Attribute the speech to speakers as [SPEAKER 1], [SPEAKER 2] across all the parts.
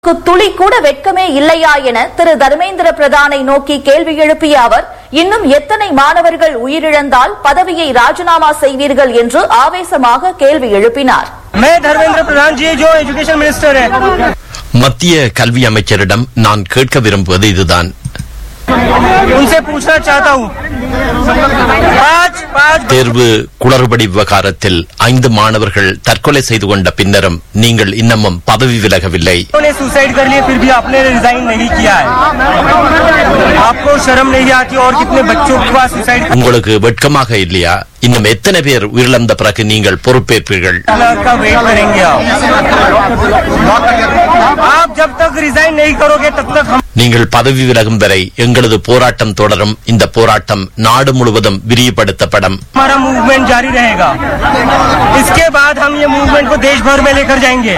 [SPEAKER 1] க்கு துளி கூட வெட்கமே இல்லையா என திரு தர்மேந்திர பிரதானை நோக்கி கேள்வி எழுப்பிய அவர் இன்னும் எத்தனை மாணவர்கள் உயிரிழந்தால் பதவியை ராஜினாமா செய்வீர்கள் என்று ஆவேசமாக கேள்வி எழுப்பினார்
[SPEAKER 2] मैं धर्मेंद्र प्रधान जी जो एजुकेशन मिनिस्टर है
[SPEAKER 3] மத்திய கல்வி அமைச்சரிடம் நான் கேட்க விரும்புவது இதுதான்
[SPEAKER 2] उनसे पूछना चाहता हूँ पाँच पाँच
[SPEAKER 3] தேர்வு குளறுபடி விவகாரத்தில் ஐந்து மாணவர்கள் தற்கொலை செய்து கொண்ட பின்னரும் நீங்கள் இன்னமும் பதவி விலகவில்லை
[SPEAKER 2] बच्चों ने सुसाइड कर लिए फिर भी आपने रिजाइन नहीं किया है आपको शर्म नहीं आती और कितने बच्चों के पास सुसाइड
[SPEAKER 3] உங்களுக்கு வெட்கமாக இல்லையா இன்னும் எத்தனை பேர் உயிரிழந்த பிறகு நீங்கள் பொறுப்பேற்பீர்கள்
[SPEAKER 2] का वेट करेंगे आप आप जब तक रिजाइन नहीं करोगे तब तक हम
[SPEAKER 3] நீங்கள் பதவி விலகும் வரை எங்களது போராட்டம் தொடரும் இந்த போராட்டம் நாடு முழுவதும் விரிவுபடுத்தப்படும்
[SPEAKER 2] हमारा मूवमेंट जारी रहेगा इसके बाद हम ये मूवमेंट को देश भर में लेकर जाएंगे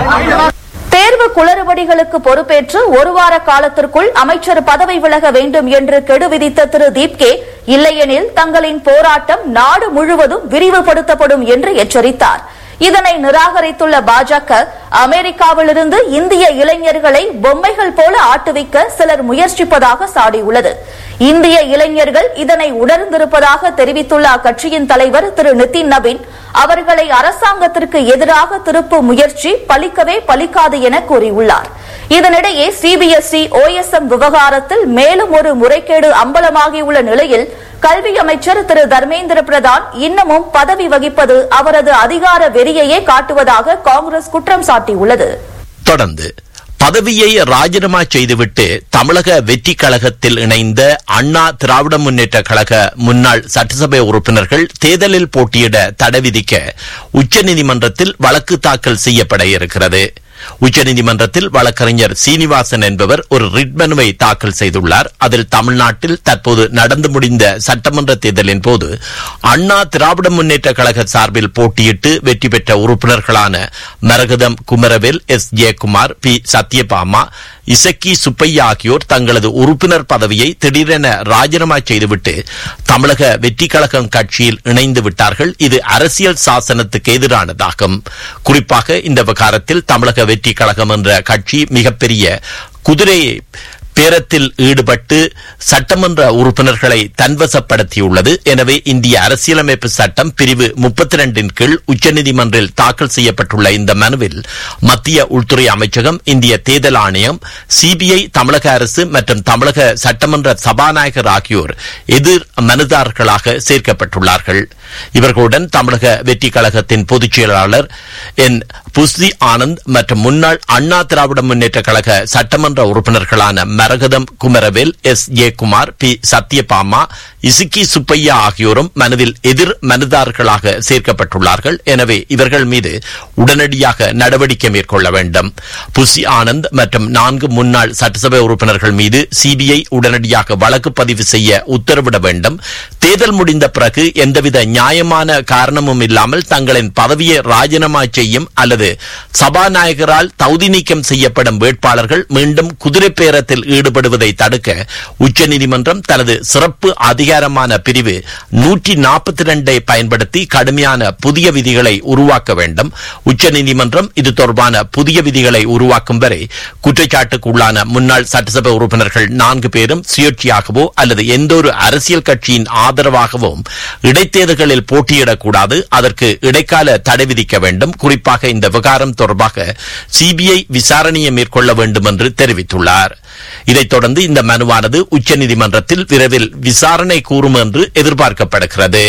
[SPEAKER 1] தேர்வு குளறுபடிகளுக்கு பொறுப்பேற்று ஒரு வார காலத்திற்குள் அமைச்சர் பதவி விலக வேண்டும் என்று கெடு விதித்த திரு தீப்கே இல்லையெனில் தங்களின் போராட்டம் நாடு முழுவதும் விரிவுபடுத்தப்படும் என்று எச்சரித்தார் இதனை நிராகரித்துள்ள பாஜக அமெரிக்காவிலிருந்து இந்திய இளைஞர்களை பொம்மைகள் போல ஆட்டுவிக்க சிலர் முயற்சிப்பதாக சாடியுள்ளது இந்திய இளைஞர்கள் இதனை உணர்ந்திருப்பதாக தெரிவித்துள்ள அக்கட்சியின் தலைவர் திரு நிதின் நவீன் அவர்களை அரசாங்கத்திற்கு எதிராக திருப்பும் முயற்சி பலிக்கவே பலிக்காது என கூறியுள்ளார் இதனிடையே சிபிஎஸ்இ ஓஎஸ்எம் விவகாரத்தில் மேலும் ஒரு முறைகேடு அம்பலமாகியுள்ள நிலையில் கல்வி அமைச்சர் திரு தர்மேந்திர பிரதான் இன்னமும் பதவி வகிப்பது அவரது அதிகார வெறியையே காட்டுவதாக காங்கிரஸ் குற்றம் சாட்டியுள்ளது
[SPEAKER 3] தொடர்ந்து பதவியை ராஜினாமா செய்துவிட்டு தமிழக வெற்றி கழகத்தில் இணைந்த அண்ணா திராவிட முன்னேற்ற கழக முன்னாள் சட்டசபை உறுப்பினர்கள் தேர்தலில் போட்டியிட தடை விதிக்க உச்சநீதிமன்றத்தில் வழக்கு தாக்கல் செய்யப்பட இருக்கிறது உச்சநீதிமன்றத்தில் வழக்கறிஞர் சீனிவாசன் என்பவர் ஒரு ரிட் மனுவை தாக்கல் செய்துள்ளார் அதில் தமிழ்நாட்டில் தற்போது நடந்து முடிந்த சட்டமன்ற தேர்தலின் போது அண்ணா திராவிட முன்னேற்ற கழக சார்பில் போட்டியிட்டு வெற்றி பெற்ற உறுப்பினர்களான மரகதம் குமரவேல் எஸ் ஜெயக்குமார் பி சத்யபாமா இசக்கி சுப்பையா ஆகியோர் தங்களது உறுப்பினர் பதவியை திடீரென ராஜினாமா செய்துவிட்டு தமிழக வெற்றி கழகம் கட்சியில் இணைந்து விட்டார்கள் இது அரசியல் சாசனத்துக்கு எதிரானதாகும் குறிப்பாக இந்த விவகாரத்தில் தமிழக வெற்றி கழகம் என்ற கட்சி மிகப்பெரிய குதிரை பேரத்தில் ஈடுபட்டு சட்டமன்ற உறுப்பினர்களை தன்வசப்படுத்தியுள்ளது எனவே இந்திய அரசியலமைப்பு சட்டம் பிரிவு முப்பத்தி ரெண்டின் கீழ் உச்சநீதிமன்றில் தாக்கல் செய்யப்பட்டுள்ள இந்த மனுவில் மத்திய உள்துறை அமைச்சகம் இந்திய தேர்தல் ஆணையம் சிபிஐ தமிழக அரசு மற்றும் தமிழக சட்டமன்ற சபாநாயகர் ஆகியோர் எதிர் மனுதாரர்களாக சேர்க்கப்பட்டுள்ளார்கள் இவர்களுடன் தமிழக வெற்றி கழகத்தின் பொதுச் செயலாளர் என் புஸ்தி ஆனந்த் மற்றும் முன்னாள் அண்ணா திராவிட முன்னேற்ற கழக சட்டமன்ற உறுப்பினர்களான மரகதம் குமரவேல் எஸ் ஜெயக்குமார் பி சத்யபாமா இசுக்கி சுப்பையா ஆகியோரும் மனுவில் எதிர் மனுதாரர்களாக சேர்க்கப்பட்டுள்ளார்கள் எனவே இவர்கள் மீது உடனடியாக நடவடிக்கை மேற்கொள்ள வேண்டும் புசி ஆனந்த் மற்றும் நான்கு முன்னாள் சட்டசபை உறுப்பினர்கள் மீது சிபிஐ உடனடியாக வழக்கு பதிவு செய்ய உத்தரவிட வேண்டும் தேர்தல் முடிந்த பிறகு எந்தவித நியாயமான காரணமும் இல்லாமல் தங்களின் பதவியை ராஜினாமா செய்யும் அல்லது சபாநாயகரால் தகுதி நீக்கம் செய்யப்படும் வேட்பாளர்கள் மீண்டும் குதிரை பேரத்தில் ஈடுபடுவதை தடுக்க உச்சநீதிமன்றம் தனது சிறப்பு அதிகாரமான பிரிவு நூற்றி நாற்பத்தி ரெண்டை பயன்படுத்தி கடுமையான புதிய விதிகளை உருவாக்க வேண்டும் உச்சநீதிமன்றம் இது தொடர்பான புதிய விதிகளை உருவாக்கும் வரை குற்றச்சாட்டுக்கு உள்ளான முன்னாள் சட்டசபை உறுப்பினர்கள் நான்கு பேரும் சுயேட்சையாகவோ அல்லது எந்தொரு அரசியல் கட்சியின் ஆதரவாகவும் இடைத்தேர்தல்களில் போட்டியிடக்கூடாது அதற்கு இடைக்கால தடை விதிக்க வேண்டும் குறிப்பாக இந்த விவகாரம் தொடர்பாக சிபிஐ விசாரணையை மேற்கொள்ள வேண்டும் என்று தெரிவித்துள்ளார் இதைத் தொடர்ந்து இந்த மனுவானது உச்சநீதிமன்றத்தில் விரைவில் விசாரணை கூறும் என்று எதிர்பார்க்கப்படுகிறது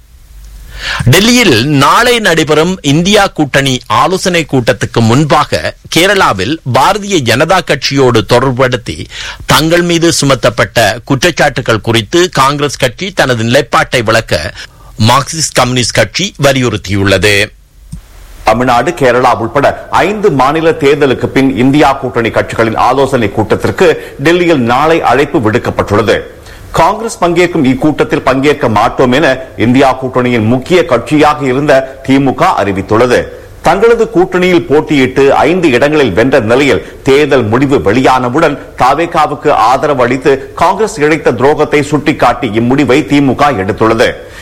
[SPEAKER 3] டெல்லியில் நாளை நடைபெறும் இந்தியா கூட்டணி ஆலோசனை கூட்டத்துக்கு முன்பாக கேரளாவில் பாரதிய ஜனதா கட்சியோடு தொடர்புபடுத்தி தங்கள் மீது சுமத்தப்பட்ட குற்றச்சாட்டுகள் குறித்து காங்கிரஸ் கட்சி தனது நிலைப்பாட்டை விளக்க மார்க்சிஸ்ட் கம்யூனிஸ்ட் கட்சி வலியுறுத்தியுள்ளது
[SPEAKER 4] தமிழ்நாடு கேரளா உட்பட ஐந்து மாநில தேர்தலுக்கு பின் இந்தியா கூட்டணி கட்சிகளின் ஆலோசனை கூட்டத்திற்கு டெல்லியில் நாளை அழைப்பு விடுக்கப்பட்டுள்ளது காங்கிரஸ் பங்கேற்கும் இக்கூட்டத்தில் பங்கேற்க மாட்டோம் என இந்தியா கூட்டணியின் முக்கிய கட்சியாக இருந்த திமுக அறிவித்துள்ளது தங்களது கூட்டணியில் போட்டியிட்டு ஐந்து இடங்களில் வென்ற நிலையில் தேர்தல் முடிவு வெளியானவுடன் தாவேகாவுக்கு ஆதரவு அளித்து காங்கிரஸ் இழைத்த துரோகத்தை சுட்டிக்காட்டி இம்முடிவை திமுக எடுத்துள்ளது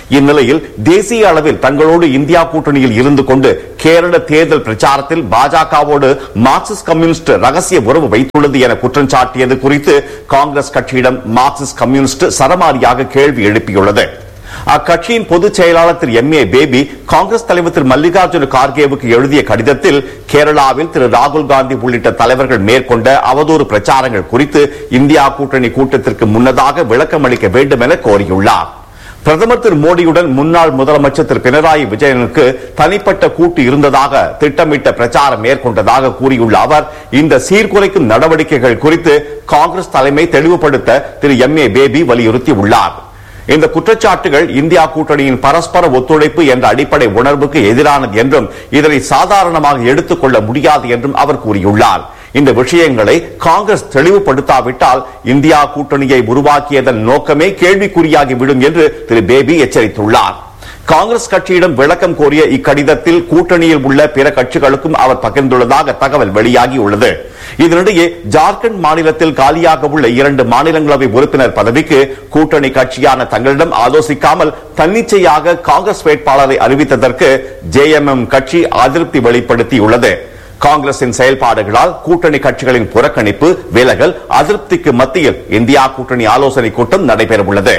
[SPEAKER 4] இந்நிலையில் தேசிய அளவில் தங்களோடு இந்தியா கூட்டணியில் இருந்து கொண்டு கேரள தேர்தல் பிரச்சாரத்தில் பாஜகவோடு மார்க்சிஸ்ட் கம்யூனிஸ்ட் ரகசிய உறவு வைத்துள்ளது என குற்றம் சாட்டியது குறித்து காங்கிரஸ் கட்சியிடம் மார்க்சிஸ்ட் கம்யூனிஸ்ட் சரமாரியாக கேள்வி எழுப்பியுள்ளது அக்கட்சியின் பொதுச் செயலாளர் திரு எம் ஏ பேபி காங்கிரஸ் தலைவர் திரு மல்லிகார்ஜுன கார்கேவுக்கு எழுதிய கடிதத்தில் கேரளாவில் திரு ராகுல் காந்தி உள்ளிட்ட தலைவர்கள் மேற்கொண்ட அவதூறு பிரச்சாரங்கள் குறித்து இந்தியா கூட்டணி கூட்டத்திற்கு முன்னதாக விளக்கம் அளிக்க வேண்டும் என கோரியுள்ளார் பிரதமர் திரு மோடியுடன் முன்னாள் முதலமைச்சர் திரு பினராயி விஜயனுக்கு தனிப்பட்ட கூட்டு இருந்ததாக திட்டமிட்ட பிரச்சாரம் மேற்கொண்டதாக கூறியுள்ள அவர் இந்த சீர்குலைக்கும் நடவடிக்கைகள் குறித்து காங்கிரஸ் தலைமை தெளிவுபடுத்த திரு எம் ஏ பேபி வலியுறுத்தியுள்ளார் இந்த குற்றச்சாட்டுகள் இந்தியா கூட்டணியின் பரஸ்பர ஒத்துழைப்பு என்ற அடிப்படை உணர்வுக்கு எதிரானது என்றும் இதனை சாதாரணமாக எடுத்துக்கொள்ள முடியாது என்றும் அவர் கூறியுள்ளார் இந்த விஷயங்களை காங்கிரஸ் தெளிவுபடுத்தாவிட்டால் இந்தியா கூட்டணியை உருவாக்கியதன் நோக்கமே கேள்விக்குறியாகிவிடும் என்று திரு பேபி எச்சரித்துள்ளார் காங்கிரஸ் கட்சியிடம் விளக்கம் கோரிய இக்கடிதத்தில் கூட்டணியில் உள்ள பிற கட்சிகளுக்கும் அவர் பகிர்ந்துள்ளதாக தகவல் வெளியாகியுள்ளது இதனிடையே ஜார்க்கண்ட் மாநிலத்தில் காலியாக உள்ள இரண்டு மாநிலங்களவை உறுப்பினர் பதவிக்கு கூட்டணி கட்சியான தங்களிடம் ஆலோசிக்காமல் தன்னிச்சையாக காங்கிரஸ் வேட்பாளரை அறிவித்ததற்கு ஜேஎம்எம் கட்சி அதிருப்தி வெளிப்படுத்தியுள்ளது காங்கிரசின் செயல்பாடுகளால் கூட்டணி கட்சிகளின் புறக்கணிப்பு விலகல் அதிருப்திக்கு மத்தியில் இந்தியா கூட்டணி ஆலோசனை கூட்டம் நடைபெறவுள்ளது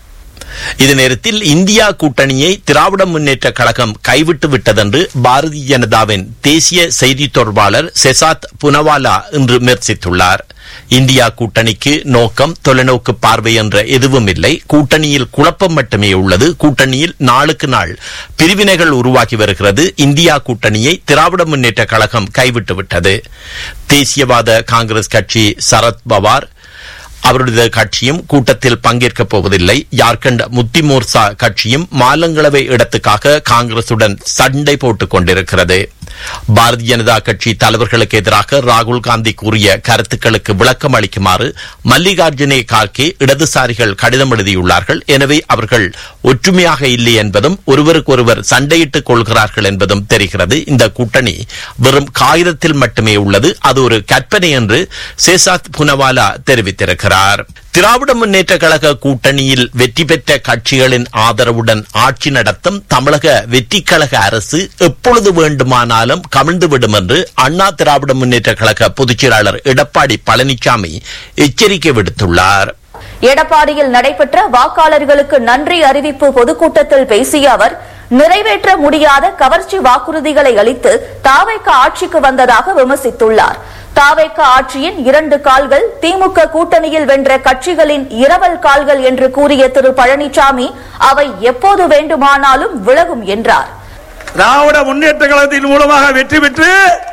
[SPEAKER 3] இது நேரத்தில் இந்தியா கூட்டணியை திராவிட முன்னேற்ற கழகம் கைவிட்டு விட்டதென்று பாரதிய ஜனதாவின் தேசிய செய்தி தொடர்பாளர் செசாத் புனவாலா இன்று விமர்சித்துள்ளார் இந்தியா கூட்டணிக்கு நோக்கம் தொலைநோக்கு பார்வை என்ற எதுவும் இல்லை கூட்டணியில் குழப்பம் மட்டுமே உள்ளது கூட்டணியில் நாளுக்கு நாள் பிரிவினைகள் உருவாகி வருகிறது இந்தியா கூட்டணியை திராவிட முன்னேற்ற கழகம் கைவிட்டு விட்டது தேசியவாத காங்கிரஸ் கட்சி சரத் பவார் அவருடைய கட்சியும் கூட்டத்தில் பங்கேற்கப் போவதில்லை ஜார்க்கண்ட் முத்தி மோர்ச்சா கட்சியும் மாலங்களவை இடத்துக்காக காங்கிரசுடன் சண்டை போட்டுக் கொண்டிருக்கிறது பாரதிய ஜனதா கட்சி தலைவர்களுக்கு எதிராக ராகுல் காந்தி கூறிய கருத்துக்களுக்கு விளக்கம் அளிக்குமாறு மல்லிகார்ஜுனே கார்கே இடதுசாரிகள் கடிதம் எழுதியுள்ளார்கள் எனவே அவர்கள் ஒற்றுமையாக இல்லை என்பதும் ஒருவருக்கொருவர் சண்டையிட்டுக் கொள்கிறார்கள் என்பதும் தெரிகிறது இந்த கூட்டணி வெறும் காகிதத்தில் மட்டுமே உள்ளது அது ஒரு கற்பனை என்று சேசாத் புனவாலா தெரிவித்திருக்கிறார் திராவிட முன்னேற்ற கழக கூட்டணியில் வெற்றி பெற்ற கட்சிகளின் ஆதரவுடன் ஆட்சி நடத்தும் தமிழக வெற்றி கழக அரசு எப்பொழுது வேண்டுமானாலும் கவிழ்ந்துவிடும் என்று அண்ணா திராவிட முன்னேற்ற கழக பொதுச் செயலாளர் எடப்பாடி பழனிசாமி எச்சரிக்கை விடுத்துள்ளார்
[SPEAKER 1] எடப்பாடியில் நடைபெற்ற வாக்காளர்களுக்கு நன்றி அறிவிப்பு பொதுக்கூட்டத்தில் பேசிய அவர் நிறைவேற்ற முடியாத கவர்ச்சி வாக்குறுதிகளை அளித்து தாவைக்க ஆட்சிக்கு வந்ததாக விமர்சித்துள்ளார் தாவேக்க ஆட்சியின் இரண்டு கால்கள் திமுக கூட்டணியில் வென்ற கட்சிகளின் இரவல் கால்கள் என்று கூறிய திரு பழனிசாமி அவை எப்போது வேண்டுமானாலும் விலகும் என்றார்
[SPEAKER 5] திராவிட முன்னேற்ற கழகத்தின் மூலமாக வெற்றி பெற்று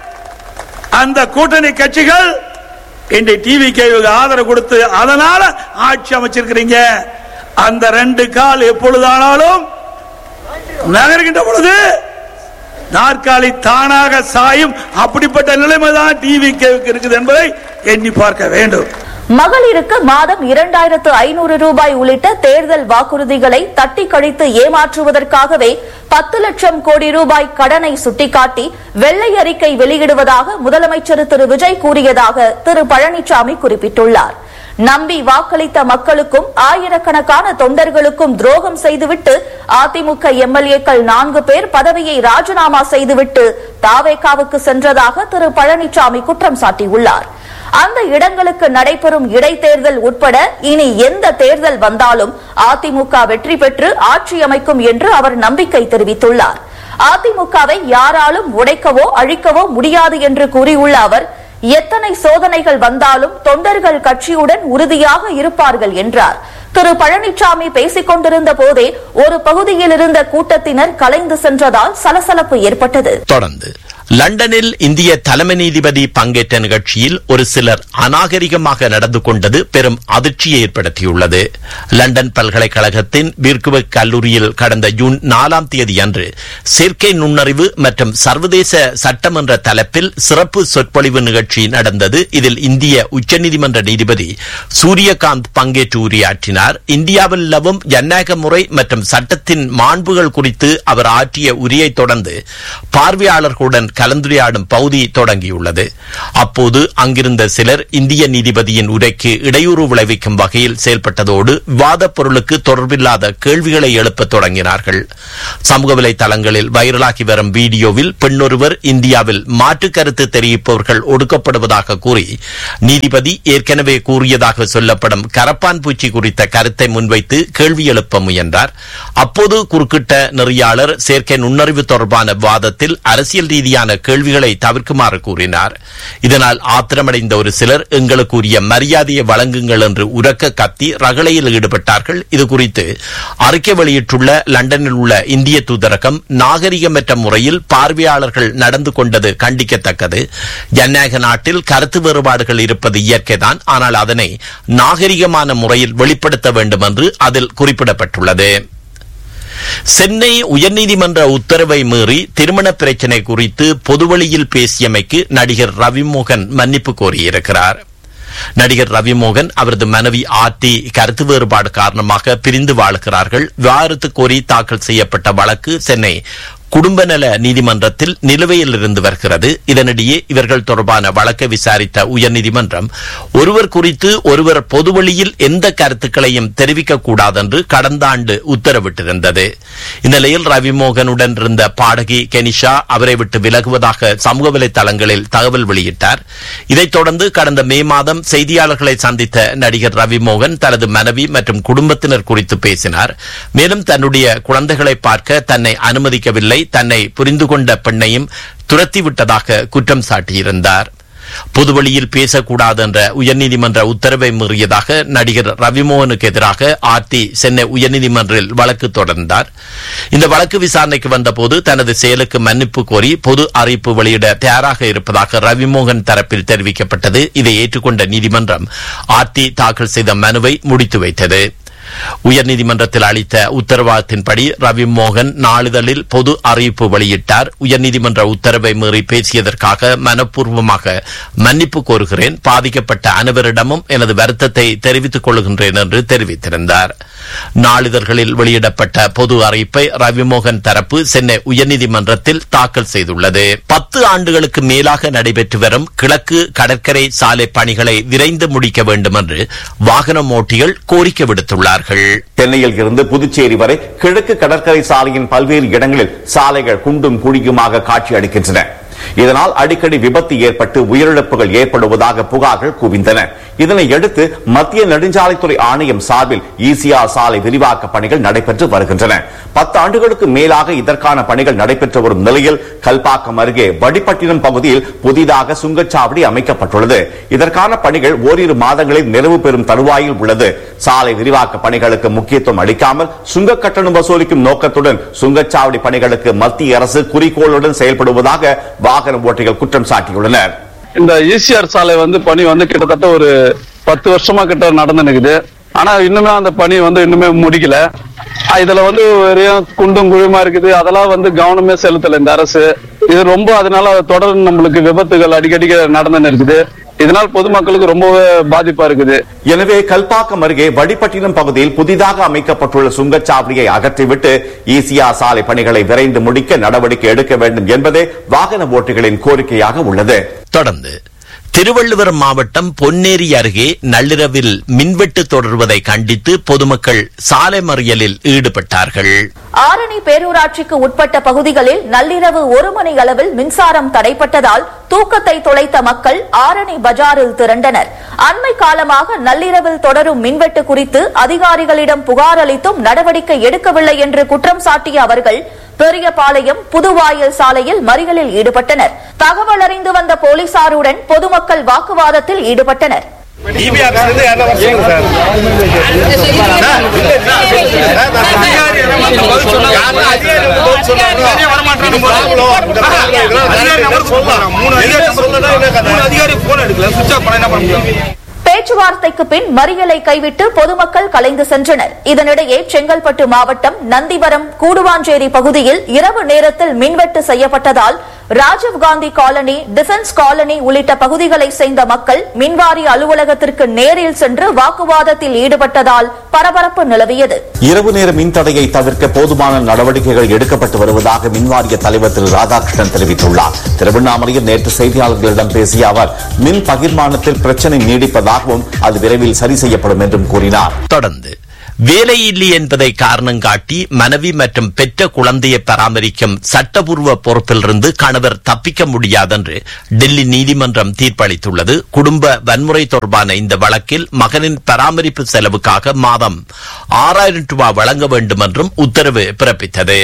[SPEAKER 5] அந்த கூட்டணி கட்சிகள் இன்றைய டிவி ஆதரவு கொடுத்து அதனால ஆட்சி அமைச்சிருக்கிறீங்க அந்த ரெண்டு கால் எப்பொழுதானாலும் நகர்கின்ற பொழுது நாற்காலி தானாக சாயும் அப்படிப்பட்ட நிலைமை தான் டிவி இருக்குது என்பதை எண்ணி பார்க்க வேண்டும்
[SPEAKER 1] மகளிருக்கு மாதம் இரண்டாயிரத்து ஐநூறு ரூபாய் உள்ளிட்ட தேர்தல் வாக்குறுதிகளை தட்டி கழித்து ஏமாற்றுவதற்காகவே பத்து லட்சம் கோடி ரூபாய் கடனை சுட்டிக்காட்டி வெள்ளை அறிக்கை வெளியிடுவதாக முதலமைச்சர் திரு விஜய் கூறியதாக திரு பழனிசாமி குறிப்பிட்டுள்ளார் நம்பி வாக்களித்த மக்களுக்கும் ஆயிரக்கணக்கான தொண்டர்களுக்கும் துரோகம் செய்துவிட்டு அதிமுக எம்எல்ஏக்கள் நான்கு பேர் பதவியை ராஜினாமா செய்துவிட்டு தாவேகாவுக்கு சென்றதாக திரு பழனிசாமி குற்றம் சாட்டியுள்ளார் அந்த இடங்களுக்கு நடைபெறும் இடைத்தேர்தல் உட்பட இனி எந்த தேர்தல் வந்தாலும் அதிமுக வெற்றி பெற்று ஆட்சி அமைக்கும் என்று அவர் நம்பிக்கை தெரிவித்துள்ளார் அதிமுகவை யாராலும் உடைக்கவோ அழிக்கவோ முடியாது என்று கூறியுள்ள அவர் எத்தனை சோதனைகள் வந்தாலும் தொண்டர்கள் கட்சியுடன் உறுதியாக இருப்பார்கள் என்றார் திரு பழனிசாமி பேசிக் கொண்டிருந்த போதே ஒரு பகுதியில் இருந்த கூட்டத்தினர் கலைந்து சென்றதால் சலசலப்பு ஏற்பட்டது
[SPEAKER 3] தொடர்ந்து லண்டனில் இந்திய தலைமை நீதிபதி பங்கேற்ற நிகழ்ச்சியில் ஒரு சிலர் அநாகரிகமாக நடந்து கொண்டது பெரும் அதிர்ச்சியை ஏற்படுத்தியுள்ளது லண்டன் பல்கலைக்கழகத்தின் பீர்குவெக் கல்லூரியில் கடந்த ஜூன் நாலாம் தேதி அன்று செயற்கை நுண்ணறிவு மற்றும் சர்வதேச சட்டமன்ற தலைப்பில் சிறப்பு சொற்பொழிவு நிகழ்ச்சி நடந்தது இதில் இந்திய உச்சநீதிமன்ற நீதிபதி சூரியகாந்த் பங்கேற்று உரையாற்றினார் இந்தியாவில் நிலவும் ஜனநாயக முறை மற்றும் சட்டத்தின் மாண்புகள் குறித்து அவர் ஆற்றிய உரையை தொடர்ந்து பார்வையாளர்களுடன் கலந்துரையாடும் பகுதி தொடங்கியுள்ளது அப்போது அங்கிருந்த சிலர் இந்திய நீதிபதியின் உரைக்கு இடையூறு விளைவிக்கும் வகையில் செயல்பட்டதோடு விவாதப் பொருளுக்கு தொடர்பில்லாத கேள்விகளை எழுப்பத் தொடங்கினார்கள் சமூக வலைதளங்களில் வைரலாகி வரும் வீடியோவில் பெண்ணொருவர் இந்தியாவில் மாற்று கருத்து தெரிவிப்பவர்கள் ஒடுக்கப்படுவதாக கூறி நீதிபதி ஏற்கனவே கூறியதாக சொல்லப்படும் கரப்பான் பூச்சி குறித்த கருத்தை முன்வைத்து கேள்வி எழுப்ப முயன்றார் அப்போது குறுக்கிட்ட நெறியாளர் செயற்கை நுண்ணறிவு தொடர்பான வாதத்தில் அரசியல் ரீதியான கேள்விகளை தவிர்க்குமாறு கூறினார் இதனால் ஆத்திரமடைந்த ஒரு சிலர் எங்களுக்கு உரிய மரியாதையை வழங்குங்கள் என்று உரக்க கத்தி ரகளையில் ஈடுபட்டார்கள் இது குறித்து அறிக்கை வெளியிட்டுள்ள லண்டனில் உள்ள இந்திய தூதரகம் நாகரிகமற்ற முறையில் பார்வையாளர்கள் நடந்து கொண்டது கண்டிக்கத்தக்கது ஜனநாயக நாட்டில் கருத்து வேறுபாடுகள் இருப்பது இயற்கைதான் ஆனால் அதனை நாகரிகமான முறையில் வெளிப்படுத்த வேண்டும் என்று அதில் குறிப்பிடப்பட்டுள்ளது சென்னை உயர்நீதிமன்ற உத்தரவை மீறி திருமண பிரச்சினை குறித்து பொதுவழியில் பேசியமைக்கு நடிகர் ரவிமோகன் மன்னிப்பு கோரியிருக்கிறார் நடிகர் ரவிமோகன் அவரது மனைவி ஆர்டி கருத்து வேறுபாடு காரணமாக பிரிந்து வாழ்கிறார்கள் விவாகரத்து கோரி தாக்கல் செய்யப்பட்ட வழக்கு சென்னை குடும்ப நல நீதிமன்றத்தில் நிலுவையில் இருந்து வருகிறது இதனிடையே இவர்கள் தொடர்பான வழக்கை விசாரித்த உயர்நீதிமன்றம் ஒருவர் குறித்து ஒருவர் பொதுவழியில் எந்த கருத்துக்களையும் தெரிவிக்கக் கூடாது என்று கடந்த ஆண்டு உத்தரவிட்டிருந்தது இந்நிலையில் ரவிமோகனுடன் இருந்த பாடகி கெனிஷா அவரை விட்டு விலகுவதாக சமூக வலைதளங்களில் தகவல் வெளியிட்டார் இதைத் தொடர்ந்து கடந்த மே மாதம் செய்தியாளர்களை சந்தித்த நடிகர் ரவிமோகன் தனது மனைவி மற்றும் குடும்பத்தினர் குறித்து பேசினார் மேலும் தன்னுடைய குழந்தைகளை பார்க்க தன்னை அனுமதிக்கவில்லை தன்னை புரிந்து கொண்ட பெண்ணையும் துரத்திவிட்டதாக குற்றம் சாட்டியிருந்தார் பொதுவழியில் பேசக்கூடாது என்ற உயர்நீதிமன்ற உத்தரவை மீறியதாக நடிகர் ரவிமோகனுக்கு எதிராக ஆர்த்தி சென்னை உயர்நீதிமன்றில் வழக்கு தொடர்ந்தார் இந்த வழக்கு விசாரணைக்கு வந்தபோது தனது செயலுக்கு மன்னிப்பு கோரி பொது அறிவிப்பு வெளியிட தயாராக இருப்பதாக ரவிமோகன் தரப்பில் தெரிவிக்கப்பட்டது இதை ஏற்றுக்கொண்ட நீதிமன்றம் ஆர்த்தி தாக்கல் செய்த மனுவை முடித்து வைத்தது உயர்நீதிமன்றத்தில் அளித்த உத்தரவாதத்தின்படி ரவி மோகன் நாளிதழில் பொது அறிவிப்பு வெளியிட்டார் உயர்நீதிமன்ற உத்தரவை மீறி பேசியதற்காக மனப்பூர்வமாக மன்னிப்பு கோருகிறேன் பாதிக்கப்பட்ட அனைவரிடமும் எனது வருத்தத்தை தெரிவித்துக் கொள்கின்றேன் என்று தெரிவித்திருந்தார் நாளிதழ்களில் வெளியிடப்பட்ட பொது அறிவிப்பை ரவிமோகன் தரப்பு சென்னை உயர்நீதிமன்றத்தில் தாக்கல் செய்துள்ளது பத்து ஆண்டுகளுக்கு மேலாக நடைபெற்று வரும் கிழக்கு கடற்கரை சாலை பணிகளை விரைந்து முடிக்க வேண்டும் என்று வாகன ஓட்டிகள் கோரிக்கை விடுத்துள்ளார்கள்
[SPEAKER 4] சென்னையில் இருந்து புதுச்சேரி வரை கிழக்கு கடற்கரை சாலையின் பல்வேறு இடங்களில் சாலைகள் குண்டும் குழியுமாக காட்சி அளிக்கின்றன இதனால் அடிக்கடி விபத்து ஏற்பட்டு உயிரிழப்புகள் ஏற்படுவதாக புகார்கள் குவிந்தன இதனை அடுத்து மத்திய நெடுஞ்சாலைத்துறை ஆணையம் சார்பில் ஈசிஆர் சாலை விரிவாக்க பணிகள் நடைபெற்று வருகின்றன பத்து ஆண்டுகளுக்கு மேலாக இதற்கான பணிகள் நடைபெற்று வரும் நிலையில் கல்பாக்கம் அருகே வடிப்பட்டினம் பகுதியில் புதிதாக சுங்கச்சாவடி அமைக்கப்பட்டுள்ளது இதற்கான பணிகள் ஓரிரு மாதங்களில் நிறைவு பெறும் தருவாயில் உள்ளது சாலை விரிவாக்க பணிகளுக்கு முக்கியத்துவம் அளிக்காமல் சுங்க கட்டணம் வசூலிக்கும் நோக்கத்துடன் சுங்கச்சாவடி பணிகளுக்கு மத்திய அரசு குறிக்கோளுடன் செயல்படுவதாக வாகன ஓட்டிகள் குற்றம் சாட்டியுள்ளனர்
[SPEAKER 6] இந்த ஈசிஆர் சாலை வந்து பணி வந்து கிட்டத்தட்ட ஒரு பத்து வருஷமா கிட்ட நடந்து நிக்குது ஆனா இன்னுமே அந்த பணி வந்து இன்னுமே முடிக்கல அஹ் இதுல வந்து வெறும் குண்டும் குழியுமா இருக்குது அதெல்லாம் வந்து கவனமே செலுத்தல இந்த அரசு இது ரொம்ப அதனால தொடர்ந்து நம்மளுக்கு விபத்துகள் அடிக்கடி நடந்து இருக்குது இதனால் பொதுமக்களுக்கு ரொம்பவே பாதிப்பா இருக்குது
[SPEAKER 4] எனவே கல்பாக்கம் அருகே வடிப்பட்டினம் பகுதியில் புதிதாக அமைக்கப்பட்டுள்ள சுங்கச்சாவடியை அகற்றிவிட்டு ஈசிஆர் சாலை பணிகளை விரைந்து முடிக்க நடவடிக்கை எடுக்க வேண்டும் என்பதே வாகன ஓட்டிகளின் கோரிக்கையாக உள்ளது
[SPEAKER 3] தொடர்ந்து திருவள்ளுவர் மாவட்டம் பொன்னேரி அருகே நள்ளிரவில் மின்வெட்டு தொடர்வதை கண்டித்து பொதுமக்கள் சாலை மறியலில் ஈடுபட்டார்கள்
[SPEAKER 1] ஆரணி பேரூராட்சிக்கு உட்பட்ட பகுதிகளில் நள்ளிரவு ஒரு மணி அளவில் மின்சாரம் தடைப்பட்டதால் தூக்கத்தை தொலைத்த மக்கள் ஆரணி பஜாரில் திரண்டனர் அண்மை காலமாக நள்ளிரவில் தொடரும் மின்வெட்டு குறித்து அதிகாரிகளிடம் புகார் அளித்தும் நடவடிக்கை எடுக்கவில்லை என்று குற்றம் சாட்டிய அவர்கள் பெரியபாளையம் புதுவாயல் சாலையில் மறியலில் ஈடுபட்டனர் தகவல் அறிந்து வந்த போலீசாருடன் பொதுமக்கள் வாக்குவாதத்தில் ஈடுபட்டனர் பேச்சுவார்த்தைக்கு பின் மறியலை கைவிட்டு பொதுமக்கள் கலைந்து சென்றனர் இதனிடையே செங்கல்பட்டு மாவட்டம் நந்திவரம் கூடுவாஞ்சேரி பகுதியில் இரவு நேரத்தில் மின்வெட்டு செய்யப்பட்டதால் ராஜீவ்காந்தி காலனி டிஃபென்ஸ் காலனி உள்ளிட்ட பகுதிகளை சேர்ந்த மக்கள் மின்வாரிய அலுவலகத்திற்கு நேரில் சென்று வாக்குவாதத்தில் ஈடுபட்டதால் பரபரப்பு நிலவியது
[SPEAKER 4] இரவு நேர மின்தடையை தவிர்க்க போதுமான நடவடிக்கைகள் எடுக்கப்பட்டு வருவதாக மின்வாரிய தலைவர் திரு ராதாகிருஷ்ணன் தெரிவித்துள்ளார் திருவண்ணாமலையில் நேற்று செய்தியாளர்களிடம் பேசிய அவர் மின் பகிர்மானத்தில் பிரச்சனை நீடிப்பதாகவும் அது விரைவில் சரி செய்யப்படும் என்றும் கூறினார்
[SPEAKER 3] தொடர்ந்து வேலை இல்லை என்பதை காரணம் காட்டி மனைவி மற்றும் பெற்ற குழந்தையை பராமரிக்கும் சட்டபூர்வ பொறுப்பிலிருந்து கணவர் தப்பிக்க முடியாதென்று டெல்லி நீதிமன்றம் தீர்ப்பளித்துள்ளது குடும்ப வன்முறை தொடர்பான இந்த வழக்கில் மகனின் பராமரிப்பு செலவுக்காக மாதம் ஆறாயிரம் ரூபாய் வழங்க வேண்டும் என்றும் உத்தரவு பிறப்பித்தது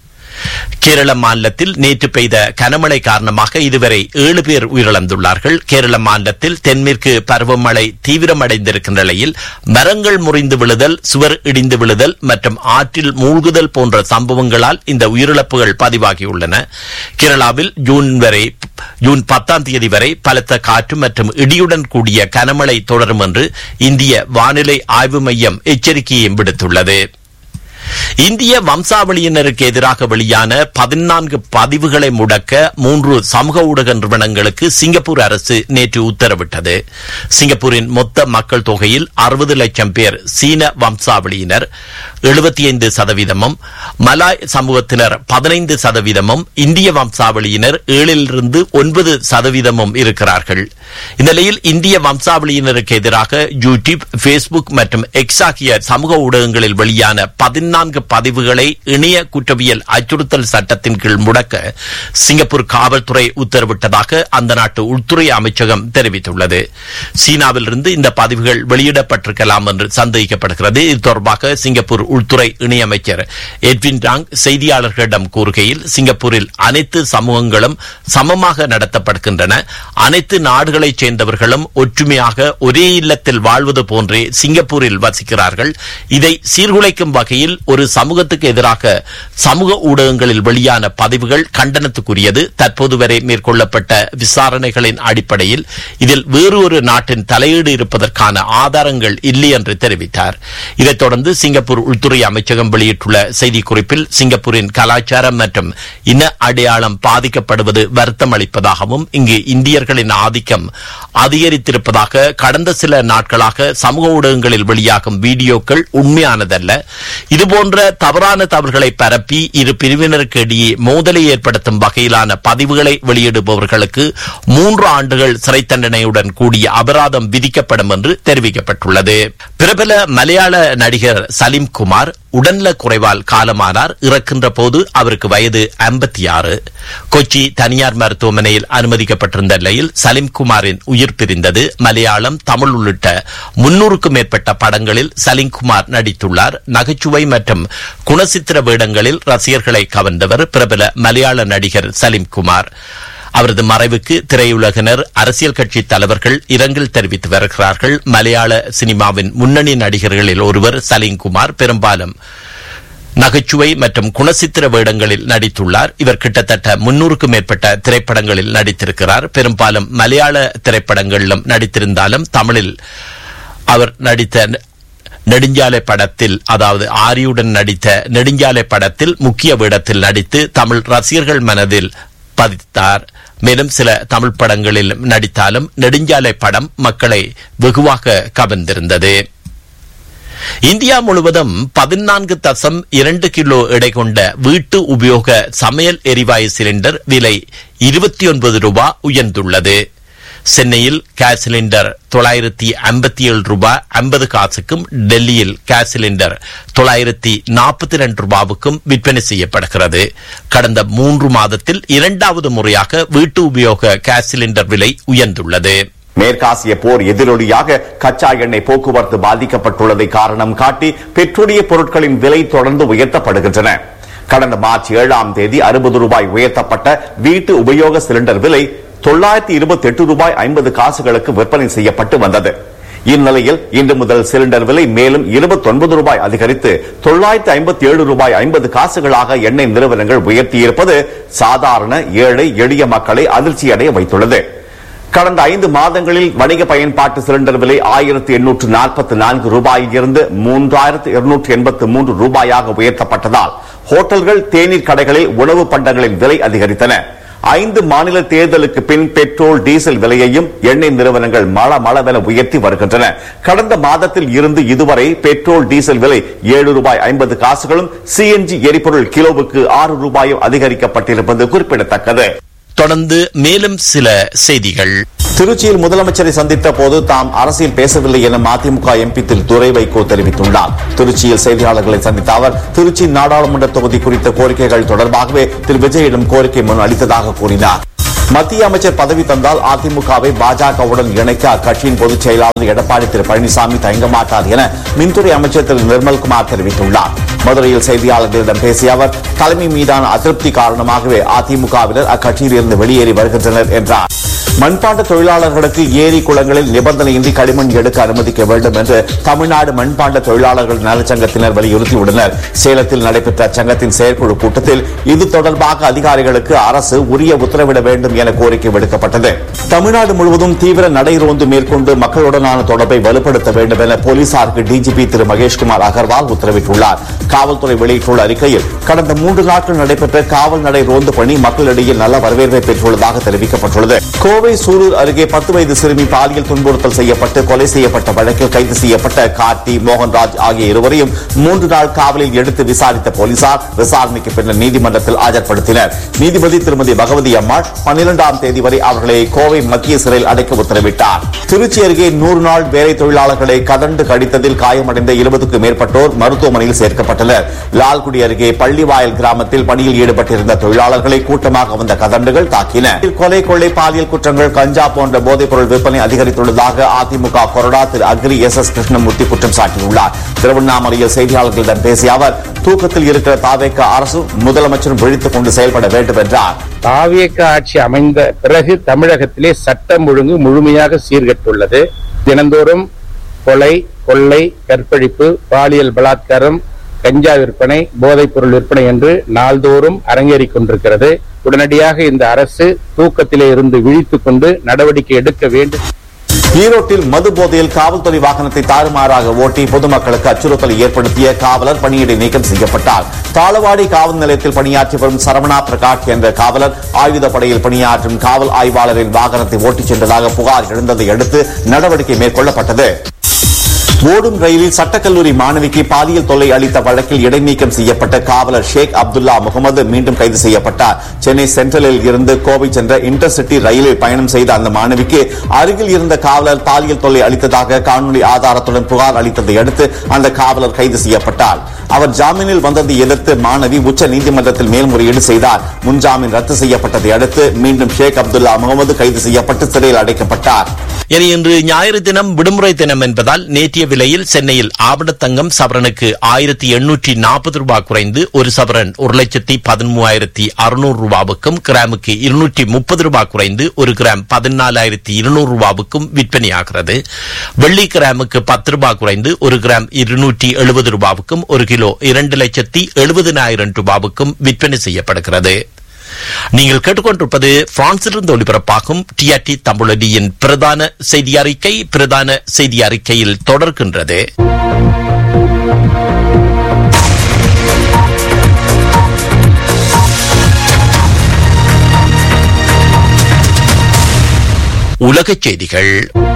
[SPEAKER 3] கேரள மாநிலத்தில் நேற்று பெய்த கனமழை காரணமாக இதுவரை ஏழு பேர் உயிரிழந்துள்ளார்கள் கேரள மாநிலத்தில் தென்மேற்கு பருவமழை தீவிரமடைந்திருக்கின்ற நிலையில் மரங்கள் முறிந்து விழுதல் சுவர் இடிந்து விழுதல் மற்றும் ஆற்றில் மூழ்குதல் போன்ற சம்பவங்களால் இந்த உயிரிழப்புகள் பதிவாகியுள்ளன கேரளாவில் ஜூன் வரை ஜூன் பத்தாம் தேதி வரை பலத்த காற்று மற்றும் இடியுடன் கூடிய கனமழை தொடரும் என்று இந்திய வானிலை ஆய்வு மையம் எச்சரிக்கையும் விடுத்துள்ளது இந்திய வம்சாவளியினருக்கு எதிராக வெளியான பதினான்கு பதிவுகளை முடக்க மூன்று சமூக ஊடக நிறுவனங்களுக்கு சிங்கப்பூர் அரசு நேற்று உத்தரவிட்டது சிங்கப்பூரின் மொத்த மக்கள் தொகையில் அறுபது லட்சம் பேர் சீன வம்சாவளியினர் எழுபத்தி ஐந்து சதவீதமும் மலாய் சமூகத்தினர் பதினைந்து சதவீதமும் இந்திய வம்சாவளியினர் ஏழிலிருந்து ஒன்பது சதவீதமும் இருக்கிறார்கள் இந்நிலையில் இந்திய வம்சாவளியினருக்கு எதிராக யூடியூப் பேஸ்புக் மற்றும் எக்ஸ் ஆகிய சமூக ஊடகங்களில் வெளியான பதினான்கு பதிவுகளை இணைய குற்றவியல் அச்சுறுத்தல் சட்டத்தின் கீழ் முடக்க சிங்கப்பூர் காவல்துறை உத்தரவிட்டதாக அந்த நாட்டு உள்துறை அமைச்சகம் தெரிவித்துள்ளது சீனாவிலிருந்து இந்த பதிவுகள் வெளியிடப்பட்டிருக்கலாம் என்று சந்தேகிக்கப்படுகிறது இது தொடர்பாக சிங்கப்பூர் உள்துறை இணையமைச்சர் எட்வின் டாங் செய்தியாளர்களிடம் கூறுகையில் சிங்கப்பூரில் அனைத்து சமூகங்களும் சமமாக நடத்தப்படுகின்றன அனைத்து நாடுகளைச் சேர்ந்தவர்களும் ஒற்றுமையாக ஒரே இல்லத்தில் வாழ்வது போன்றே சிங்கப்பூரில் வசிக்கிறார்கள் இதை சீர்குலைக்கும் வகையில் ஒரு சமூகத்துக்கு எதிராக சமூக ஊடகங்களில் வெளியான பதிவுகள் கண்டனத்துக்குரியது தற்போது வரை மேற்கொள்ளப்பட்ட விசாரணைகளின் அடிப்படையில் இதில் வேறு ஒரு நாட்டின் தலையீடு இருப்பதற்கான ஆதாரங்கள் இல்லை என்று தெரிவித்தார் இதைத் தொடர்ந்து சிங்கப்பூர் உள்துறை அமைச்சகம் வெளியிட்டுள்ள செய்திக்குறிப்பில் சிங்கப்பூரின் கலாச்சாரம் மற்றும் இன அடையாளம் பாதிக்கப்படுவது வருத்தம் அளிப்பதாகவும் இங்கு இந்தியர்களின் ஆதிக்கம் அதிகரித்திருப்பதாக கடந்த சில நாட்களாக சமூக ஊடகங்களில் வெளியாகும் வீடியோக்கள் உண்மையானதல்ல இதுபோன்ற தவறான தவறுகளை பரப்பி இரு பிரிவினருக்கு இடையே மோதலை ஏற்படுத்தும் வகையிலான பதிவுகளை வெளியிடுபவர்களுக்கு மூன்று ஆண்டுகள் சிறை தண்டனையுடன் கூடிய அபராதம் விதிக்கப்படும் என்று தெரிவிக்கப்பட்டுள்ளது பிரபல மலையாள நடிகர் சலீம் குமார் உடல்நல குறைவால் காலமானார் இறக்கின்ற போது அவருக்கு வயது ஐம்பத்தி ஆறு கொச்சி தனியார் மருத்துவமனையில் அனுமதிக்கப்பட்டிருந்த நிலையில் சலீம்குமாரின் உயிர் பிரிந்தது மலையாளம் தமிழ் உள்ளிட்ட முன்னூறுக்கும் மேற்பட்ட படங்களில் சலீம்குமார் நடித்துள்ளார் நகைச்சுவை மற்றும் குணசித்திர வேடங்களில் ரசிகர்களை கவர்ந்தவர் பிரபல மலையாள நடிகர் சலீம்குமார் அவரது மறைவுக்கு திரையுலகினர் அரசியல் கட்சி தலைவர்கள் இரங்கல் தெரிவித்து வருகிறார்கள் மலையாள சினிமாவின் முன்னணி நடிகர்களில் ஒருவர் சலீம்குமார் பெரும்பாலும் நகைச்சுவை மற்றும் குணசித்திர வேடங்களில் நடித்துள்ளார் இவர் கிட்டத்தட்ட முன்னூறுக்கும் மேற்பட்ட திரைப்படங்களில் நடித்திருக்கிறார் பெரும்பாலும் மலையாள திரைப்படங்களிலும் நடித்திருந்தாலும் தமிழில் அவர் நடித்த நெடுஞ்சாலை படத்தில் அதாவது ஆரியுடன் நடித்த நெடுஞ்சாலை படத்தில் முக்கிய வேடத்தில் நடித்து தமிழ் ரசிகர்கள் மனதில் பதித்தார் மேலும் சில தமிழ் படங்களில் நடித்தாலும் நெடுஞ்சாலை படம் மக்களை வெகுவாக கவர்ந்திருந்தது இந்தியா முழுவதும் பதினான்கு தசம் இரண்டு கிலோ எடை கொண்ட வீட்டு உபயோக சமையல் எரிவாயு சிலிண்டர் விலை இருபத்தி ஒன்பது ரூபாய் உயர்ந்துள்ளது சென்னையில் கேஸ் சிலிண்டர் தொள்ளாயிரத்தி ஐம்பத்தி ஏழு ரூபாய் ஐம்பது காசுக்கும் டெல்லியில் கேஸ் சிலிண்டர் தொள்ளாயிரத்தி நாற்பத்தி ரெண்டு ரூபாவுக்கும் விற்பனை செய்யப்படுகிறது கடந்த மூன்று மாதத்தில் இரண்டாவது முறையாக வீட்டு உபயோக கேஸ் சிலிண்டர் விலை உயர்ந்துள்ளது
[SPEAKER 4] மேற்காசிய போர் எதிரொலியாக கச்சா எண்ணெய் போக்குவரத்து பாதிக்கப்பட்டுள்ளதை காரணம் காட்டி பெட்ரோலிய பொருட்களின் விலை தொடர்ந்து உயர்த்தப்படுகின்றன கடந்த மார்ச் ஏழாம் தேதி அறுபது ரூபாய் உயர்த்தப்பட்ட வீட்டு உபயோக சிலிண்டர் விலை தொள்ளாயிரத்தி இருபத்தி எட்டு ரூபாய் ஐம்பது காசுகளுக்கு விற்பனை செய்யப்பட்டு வந்தது இந்நிலையில் இன்று முதல் சிலிண்டர் விலை மேலும் இருபத்தி ஒன்பது ரூபாய் அதிகரித்து தொள்ளாயிரத்தி ஐம்பத்தி ஏழு ரூபாய் ஐம்பது காசுகளாக எண்ணெய் நிறுவனங்கள் உயர்த்தியிருப்பது சாதாரண ஏழை எளிய மக்களை அதிர்ச்சியடைய வைத்துள்ளது கடந்த ஐந்து மாதங்களில் வணிக பயன்பாட்டு சிலிண்டர் விலை ஆயிரத்தி எண்ணூற்று நாற்பத்தி நான்கு ரூபாயிலிருந்து மூன்றாயிரத்து இருநூற்று எண்பத்து மூன்று ரூபாயாக உயர்த்தப்பட்டதால் ஹோட்டல்கள் தேநீர் கடைகளில் உணவு பண்டங்களின் விலை அதிகரித்தன ஐந்து மாநில தேர்தலுக்கு பின் பெட்ரோல் டீசல் விலையையும் எண்ணெய் நிறுவனங்கள் மள மளவென உயர்த்தி வருகின்றன கடந்த மாதத்தில் இருந்து இதுவரை பெட்ரோல் டீசல் விலை ஏழு ரூபாய் ஐம்பது காசுகளும் சிஎன்ஜி எரிபொருள் கிலோவுக்கு ஆறு ரூபாயும் அதிகரிக்கப்பட்டிருப்பது குறிப்பிடத்தக்கது
[SPEAKER 3] தொடர்ந்து மேலும் சில செய்திகள்
[SPEAKER 4] திருச்சியில் முதலமைச்சரை சந்தித்த போது தாம் அரசியல் பேசவில்லை என மதிமுக எம்பி திரு துரை வைகோ தெரிவித்துள்ளார் திருச்சியில் செய்தியாளர்களை சந்தித்த அவர் திருச்சி நாடாளுமன்ற தொகுதி குறித்த கோரிக்கைகள் தொடர்பாகவே திரு விஜயிடம் கோரிக்கை மனு அளித்ததாக கூறினார் மத்திய அமைச்சர் பதவி தந்தால் அதிமுகவை பாஜகவுடன் இணைக்க அக்கட்சியின் பொதுச் செயலாளர் எடப்பாடி திரு பழனிசாமி தயங்க மாட்டார் என மின்துறை அமைச்சர் திரு நிர்மல்குமார் தெரிவித்துள்ளார் மதுரையில் செய்தியாளர்களிடம் பேசிய அவர் தலைமை மீதான அதிருப்தி காரணமாகவே அதிமுகவினர் அக்கட்சியில் இருந்து வெளியேறி வருகின்றனர் என்றார் மண்பாண்ட தொழிலாளர்களுக்கு ஏரி குளங்களில் நிபந்தனையின்றி களிமண் எடுக்க அனுமதிக்க வேண்டும் என்று தமிழ்நாடு மண்பாண்ட தொழிலாளர்கள் நலச்சங்கத்தினர் வலியுறுத்தியுள்ளனர் சேலத்தில் நடைபெற்ற அச்சங்கத்தின் செயற்குழு கூட்டத்தில் இது தொடர்பாக அதிகாரிகளுக்கு அரசு உரிய உத்தரவிட வேண்டும் என கோரிக்கை விடுக்கப்பட்டது தமிழ்நாடு முழுவதும் தீவிர நடைரோந்து மேற்கொண்டு மக்களுடனான தொடர்பை வலுப்படுத்த வேண்டும் என போலீசாருக்கு டிஜிபி திரு மகேஷ்குமார் அகர்வால் உத்தரவிட்டுள்ளார் காவல்துறை வெளியிட்டுள்ள அறிக்கையில் கடந்த மூன்று நாட்கள் நடைபெற்ற காவல் நடை ரோந்து பணி மக்களிடையே நல்ல வரவேற்பை பெற்றுள்ளதாக தெரிவிக்கப்பட்டுள்ளது கோவை சூலூர் அருகே பத்து வயது சிறுமி பாலியல் துன்புறுத்தல் செய்யப்பட்டு கொலை செய்யப்பட்ட வழக்கில் கைது செய்யப்பட்ட கார்த்தி மோகன்ராஜ் ஆகிய இருவரையும் மூன்று நாள் காவலில் எடுத்து விசாரித்த போலீசார் விசாரணைக்கு பின்னர் நீதிமன்றத்தில் ஆஜர்படுத்தினர் நீதிபதி திருமதி பகவதி அம்மாள் பன்னிரெண்டாம் தேதி வரை அவர்களை கோவை மத்திய சிறையில் அடைக்க உத்தரவிட்டார் திருச்சி அருகே நூறு நாள் வேலை தொழிலாளர்களை கதண்டு கடித்ததில் காயமடைந்த இருபதுக்கும் மேற்பட்டோர் மருத்துவமனையில் சேர்க்கப்பட்டனர் லால்குடி அருகே பள்ளிவாயல் கிராமத்தில் பணியில் ஈடுபட்டிருந்த தொழிலாளர்களை கூட்டமாக வந்த கதண்டுகள் தாக்கின கொலை கொள்ளை பாலியல் குற்றங்கள் கஞ்சா போன்ற போதைப் பொருள் விற்பனை அதிகரித்துள்ளதாக அதிமுக கொறடா திரு அக்ரி எஸ் எஸ் கிருஷ்ணமூர்த்தி குற்றம் சாட்டியுள்ளார் திருவண்ணாமலையில் செய்தியாளர்களிடம் பேசிய அவர் தூக்கத்தில் இருக்கிற தாவேக்க அரசும் முதலமைச்சரும் விழித்துக் கொண்டு செயல்பட வேண்டும் என்றார்
[SPEAKER 7] தாவியக்க ஆட்சி அமைந்த பிறகு தமிழகத்திலே சட்டம் ஒழுங்கு முழுமையாக சீர்கெட்டுள்ளது தினந்தோறும் கொலை கொள்ளை கற்பழிப்பு பாலியல் பலாத்காரம் கஞ்சா விற்பனை போதைப் பொருள் விற்பனை என்று நாள்தோறும் அரங்கேறிக் கொண்டிருக்கிறது உடனடியாக இந்த அரசு தூக்கத்திலே இருந்து விழித்துக் கொண்டு நடவடிக்கை எடுக்க வேண்டும்
[SPEAKER 4] ஈரோட்டில் மது போதையில் காவல்துறை வாகனத்தை தாறுமாறாக ஓட்டி பொதுமக்களுக்கு அச்சுறுத்தலை ஏற்படுத்திய காவலர் பணியிடை நீக்கம் செய்யப்பட்டார் தாளவாடி காவல் நிலையத்தில் பணியாற்றி வரும் சரவணா பிரகாஷ் என்ற காவலர் ஆயுதப்படையில் பணியாற்றும் காவல் ஆய்வாளரின் வாகனத்தை ஓட்டிச் சென்றதாக புகார் எழுந்ததை அடுத்து நடவடிக்கை மேற்கொள்ளப்பட்டது ஓடும் ரயிலில் சட்டக்கல்லூரி மாணவிக்கு பாலியல் தொல்லை அளித்த வழக்கில் இடைநீக்கம் செய்யப்பட்ட காவலர் ஷேக் அப்துல்லா முகமது மீண்டும் கைது செய்யப்பட்டார் சென்னை சென்ட்ரலில் இருந்து கோவை சென்ற இன்டர்சிட்டி ரயிலில் பயணம் செய்த அந்த மாணவிக்கு அருகில் இருந்த காவலர் பாலியல் தொல்லை அளித்ததாக காணொலி ஆதாரத்துடன் புகார் அளித்ததை அடுத்து அந்த காவலர் கைது செய்யப்பட்டார் அவர் ஜாமீனில் வந்ததை எதிர்த்து மாணவி உச்ச நீதிமன்றத்தில் மேல்முறையீடு செய்தார் முன்ஜாமீன் ரத்து செய்யப்பட்டதை அடுத்து மீண்டும் ஷேக் அப்துல்லா முகமது கைது செய்யப்பட்டு சிறையில் அடைக்கப்பட்டார்
[SPEAKER 3] இனி இன்று ஞாயிறு தினம் விடுமுறை தினம் என்பதால் நேற்றைய விலையில் சென்னையில் ஆபணத்தங்கம் சவரனுக்கு ஆயிரத்தி எண்ணூற்றி நாற்பது ரூபாய் குறைந்து ஒரு சவரன் ஒரு லட்சத்தி பதிமூவாயிரத்தி அறுநூறு ரூபாவுக்கும் கிராமுக்கு இருநூற்றி முப்பது ரூபாய் குறைந்து ஒரு கிராம் பதினாலாயிரத்தி இருநூறு ரூபாவுக்கும் விற்பனையாகிறது வெள்ளி கிராமுக்கு பத்து ரூபாய் குறைந்து ஒரு கிராம் இருநூற்றி எழுபது ரூபாவுக்கும் ஒரு கிலோ இரண்டு லட்சத்தி எழுபதினாயிரம் ரூபாவுக்கும் விற்பனை செய்யப்படுகிறது நீங்கள் கேட்டுக்கொண்டிருப்பது பிரான்சிலிருந்து ஒளிபரப்பாகும் டிஆர்டி தமிழடியின் பிரதான செய்தி அறிக்கை பிரதான செய்தி அறிக்கையில் தொடர்கின்றது உலகச் செய்திகள்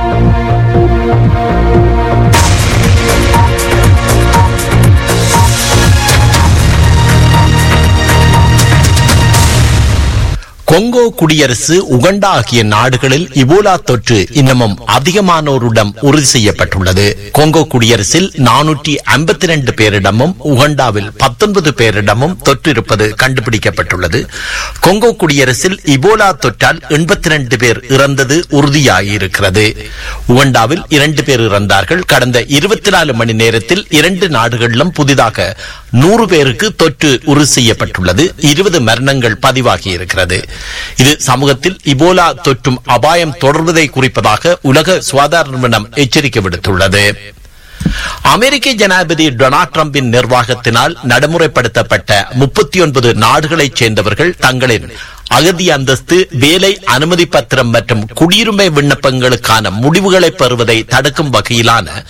[SPEAKER 3] கொங்கோ குடியரசு உகண்டா ஆகிய நாடுகளில் இபோலா தொற்று இன்னமும் அதிகமானோரிடம் உறுதி செய்யப்பட்டுள்ளது கொங்கோ குடியரசில் நானூற்றி ஐம்பத்தி ரெண்டு பேரிடமும் உகண்டாவில் பத்தொன்பது பேரிடமும் தொற்று இருப்பது கண்டுபிடிக்கப்பட்டுள்ளது கொங்கோ குடியரசில் இபோலா தொற்றால் எண்பத்தி ரெண்டு பேர் இறந்தது உறுதியாகியிருக்கிறது உகண்டாவில் இரண்டு பேர் இறந்தார்கள் கடந்த இருபத்தி நாலு மணி நேரத்தில் இரண்டு நாடுகளிலும் புதிதாக நூறு பேருக்கு தொற்று உறுதி செய்யப்பட்டுள்ளது இருபது மரணங்கள் பதிவாகி இருக்கிறது இது சமூகத்தில் இபோலா தொற்றும் அபாயம் தொடர்வதை குறிப்பதாக உலக சுகாதார நிறுவனம் எச்சரிக்கை விடுத்துள்ளது அமெரிக்க ஜனாதிபதி டொனால்ட் டிரம்பின் நிர்வாகத்தினால் நடைமுறைப்படுத்தப்பட்ட முப்பத்தி ஒன்பது நாடுகளைச் சேர்ந்தவர்கள் தங்களின் அகதி அந்தஸ்து வேலை அனுமதி பத்திரம் மற்றும் குடியுரிமை விண்ணப்பங்களுக்கான முடிவுகளை பெறுவதை தடுக்கும் வகையிலான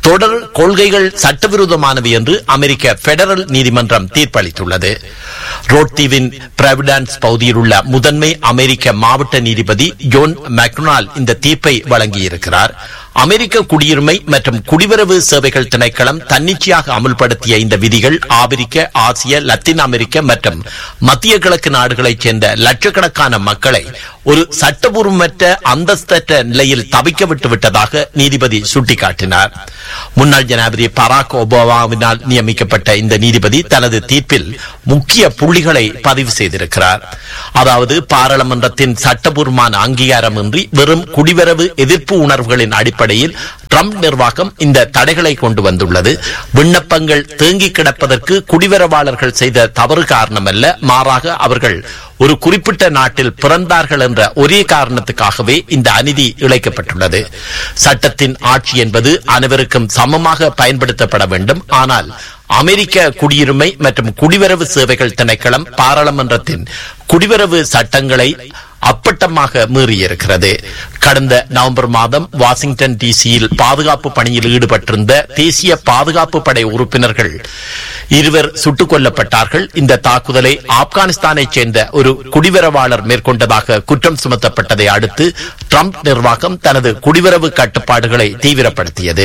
[SPEAKER 3] தொடர் கொள்கைகள் சட்டவிரோதமானவை என்று அமெரிக்க பெடரல் நீதிமன்றம் தீர்ப்பளித்துள்ளது ரோட்தீவின் பிரவிடான்ஸ் பகுதியில் உள்ள முதன்மை அமெரிக்க மாவட்ட நீதிபதி ஜோன் மேக்டொனால் இந்த தீர்ப்பை வழங்கியிருக்கிறார் அமெரிக்க குடியுரிமை மற்றும் குடிவரவு சேவைகள் திணைக்களம் தன்னிச்சையாக அமுல்படுத்திய இந்த விதிகள் ஆப்பிரிக்க ஆசிய லத்தீன் அமெரிக்க மற்றும் மத்திய கிழக்கு நாடுகளைச் சேர்ந்த லட்சக்கணக்கான மக்களை ஒரு சட்டபூர்வமற்ற அந்தஸ்தற்ற நிலையில் தவிக்க விட்டு விட்டதாக நீதிபதி சுட்டிக்காட்டினார் முன்னாள் ஜனாதிபதி பராக் ஒபாமாவினால் நியமிக்கப்பட்ட இந்த நீதிபதி தனது தீர்ப்பில் முக்கிய புள்ளிகளை பதிவு செய்திருக்கிறார் அதாவது பாராளுமன்றத்தின் சட்டபூர்வமான அங்கீகாரமின்றி வெறும் குடிவரவு எதிர்ப்பு உணர்வுகளின் அடிப்படையில் ட்ரம்ப் நிர்வாகம் இந்த தடைகளை கொண்டு வந்துள்ளது விண்ணப்பங்கள் தேங்கி கிடப்பதற்கு குடிவரவாளர்கள் செய்த தவறு காரணமல்ல மாறாக அவர்கள் ஒரு குறிப்பிட்ட நாட்டில் பிறந்தார்கள் என்ற ஒரே காரணத்துக்காகவே இந்த அநீதி இழைக்கப்பட்டுள்ளது சட்டத்தின் ஆட்சி என்பது அனைவருக்கும் சமமாக பயன்படுத்தப்பட வேண்டும் ஆனால் அமெரிக்க குடியுரிமை மற்றும் குடிவரவு சேவைகள் திணைக்களம் பாராளுமன்றத்தின் குடிவரவு சட்டங்களை அப்பட்டமாக மீறியிருக்கிறது கடந்த நவம்பர் மாதம் வாஷிங்டன் டிசியில் பாதுகாப்பு பணியில் ஈடுபட்டிருந்த தேசிய பாதுகாப்பு படை உறுப்பினர்கள் இருவர் சுட்டுக் கொல்லப்பட்டார்கள் இந்த தாக்குதலை ஆப்கானிஸ்தானைச் சேர்ந்த ஒரு குடிவரவாளர் மேற்கொண்டதாக குற்றம் சுமத்தப்பட்டதை அடுத்து ட்ரம்ப் நிர்வாகம் தனது குடிவரவு கட்டுப்பாடுகளை தீவிரப்படுத்தியது